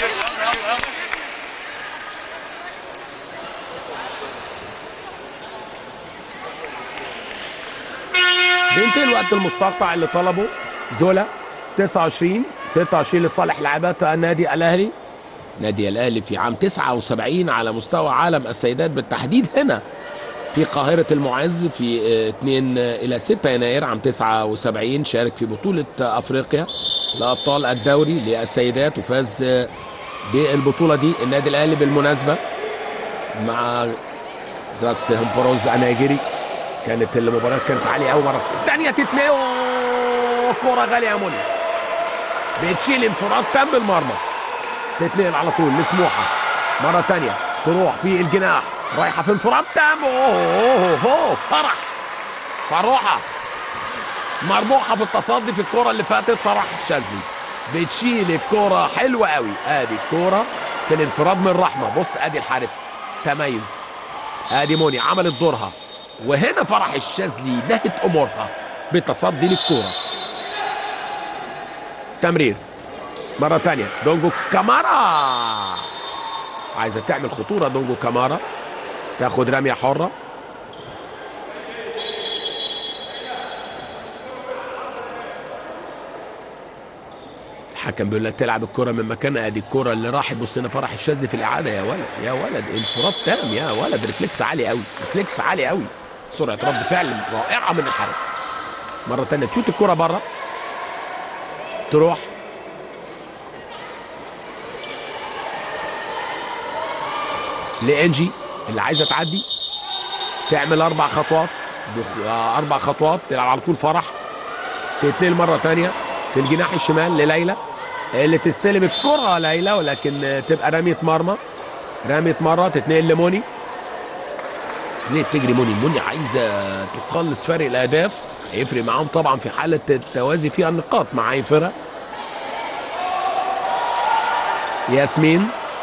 بينتهي الوقت المستقطع اللي طلبه زولا 29 26 لصالح لاعبات النادي الاهلي نادي الاهلي في عام 79 على مستوى عالم السيدات بالتحديد هنا في قاهرة المعز في آه، 2 إلى 6 يناير عام 79 شارك في بطولة آه، أفريقيا لأبطال الدوري للسيدات وفاز آه، بالبطولة دي النادي الأهلي بالمناسبة مع جراس همبروز النيجيري كانت المباراة كانت عالية أوي مرة تانية تتنقل أوه، كرة غالية يا منى بتشيل انفراد تام بالمرمى تتنقل على طول لسموحة مرة تانية تروح في الجناح رايحة في انفراد تام أوه أوه أوه فرح فروحة مربوحة في التصدي في الكرة اللي فاتت فرح الشاذلي بتشيل الكرة حلوة قوي ادي الكرة في الانفراد من رحمة بص ادي الحارس تميز ادي موني عملت دورها وهنا فرح الشاذلي نهت امورها بتصدي للكرة تمرير مرة تانية دونجو كامارا عايزة تعمل خطورة دونجو كامارا تاخد رمية حرة الحكم بيقول لك تلعب الكرة من مكانها ادي الكرة اللي راحت بص هنا فرح الشاذلي في الإعادة يا ولد يا ولد انفراد تام يا ولد ريفلكس عالي قوي ريفلكس عالي قوي سرعة رد فعل رائعة من الحارس مرة تانية تشوت الكرة بره تروح لانجي اللي عايزه تعدي تعمل اربع خطوات بخ... آه، اربع خطوات تلعب على طول فرح تتنقل مره تانية في الجناح الشمال لليلى اللي تستلم الكره ليلى ولكن آه، تبقى رميه مرمى رميه مره تتنقل لموني ليه بتجري موني موني عايزه تقلص فرق الاهداف هيفرق معاهم طبعا في حاله التوازي في النقاط مع اي فرق ياسمين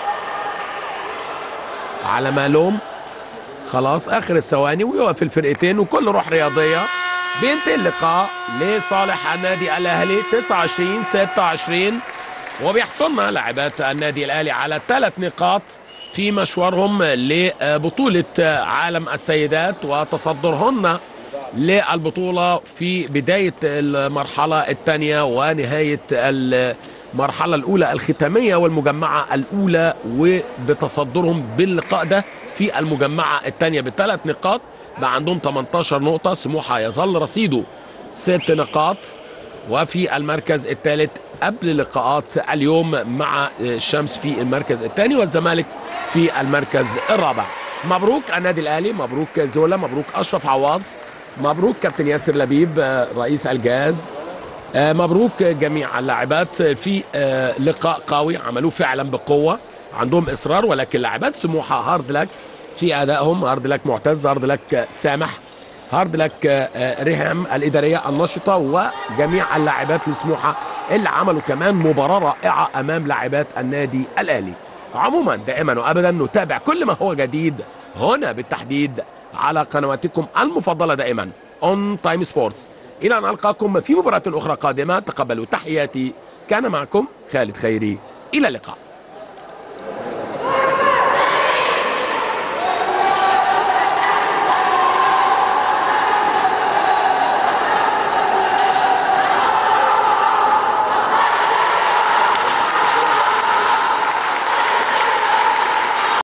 على مالوم خلاص اخر الثواني ويقف الفرقتين وكل روح رياضيه بينتهي اللقاء لصالح النادي الاهلي 29 26 وبيحصلنا لاعبات النادي الاهلي على ثلاث نقاط في مشوارهم لبطوله عالم السيدات وتصدرهن للبطوله في بدايه المرحله الثانيه ونهايه المرحله الاولى الختاميه والمجمعه الاولى وبتصدرهم باللقاء ده في المجمعه الثانيه بثلاث نقاط بقى عندهم 18 نقطه سموحه يظل رصيده ست نقاط وفي المركز الثالث قبل لقاءات اليوم مع الشمس في المركز الثاني والزمالك في المركز الرابع مبروك النادي الاهلي مبروك زولا مبروك اشرف عواض مبروك كابتن ياسر لبيب آه، رئيس الجهاز آه، مبروك جميع اللاعبات في آه، لقاء قوي عملوه فعلا بقوه عندهم اصرار ولكن لاعبات سموحه هارد لك في ادائهم هارد لك معتز هارد لك سامح هارد لك آه، ريهام الاداريه النشطه وجميع اللاعبات لسموحه اللي عملوا كمان مباراه رائعه امام لاعبات النادي الاهلي عموما دائما وابدا نتابع كل ما هو جديد هنا بالتحديد على قنواتكم المفضله دائما اون تايم سبورتس الى ان القاكم في مباراه اخرى قادمه تقبلوا تحياتي كان معكم خالد خيري الى اللقاء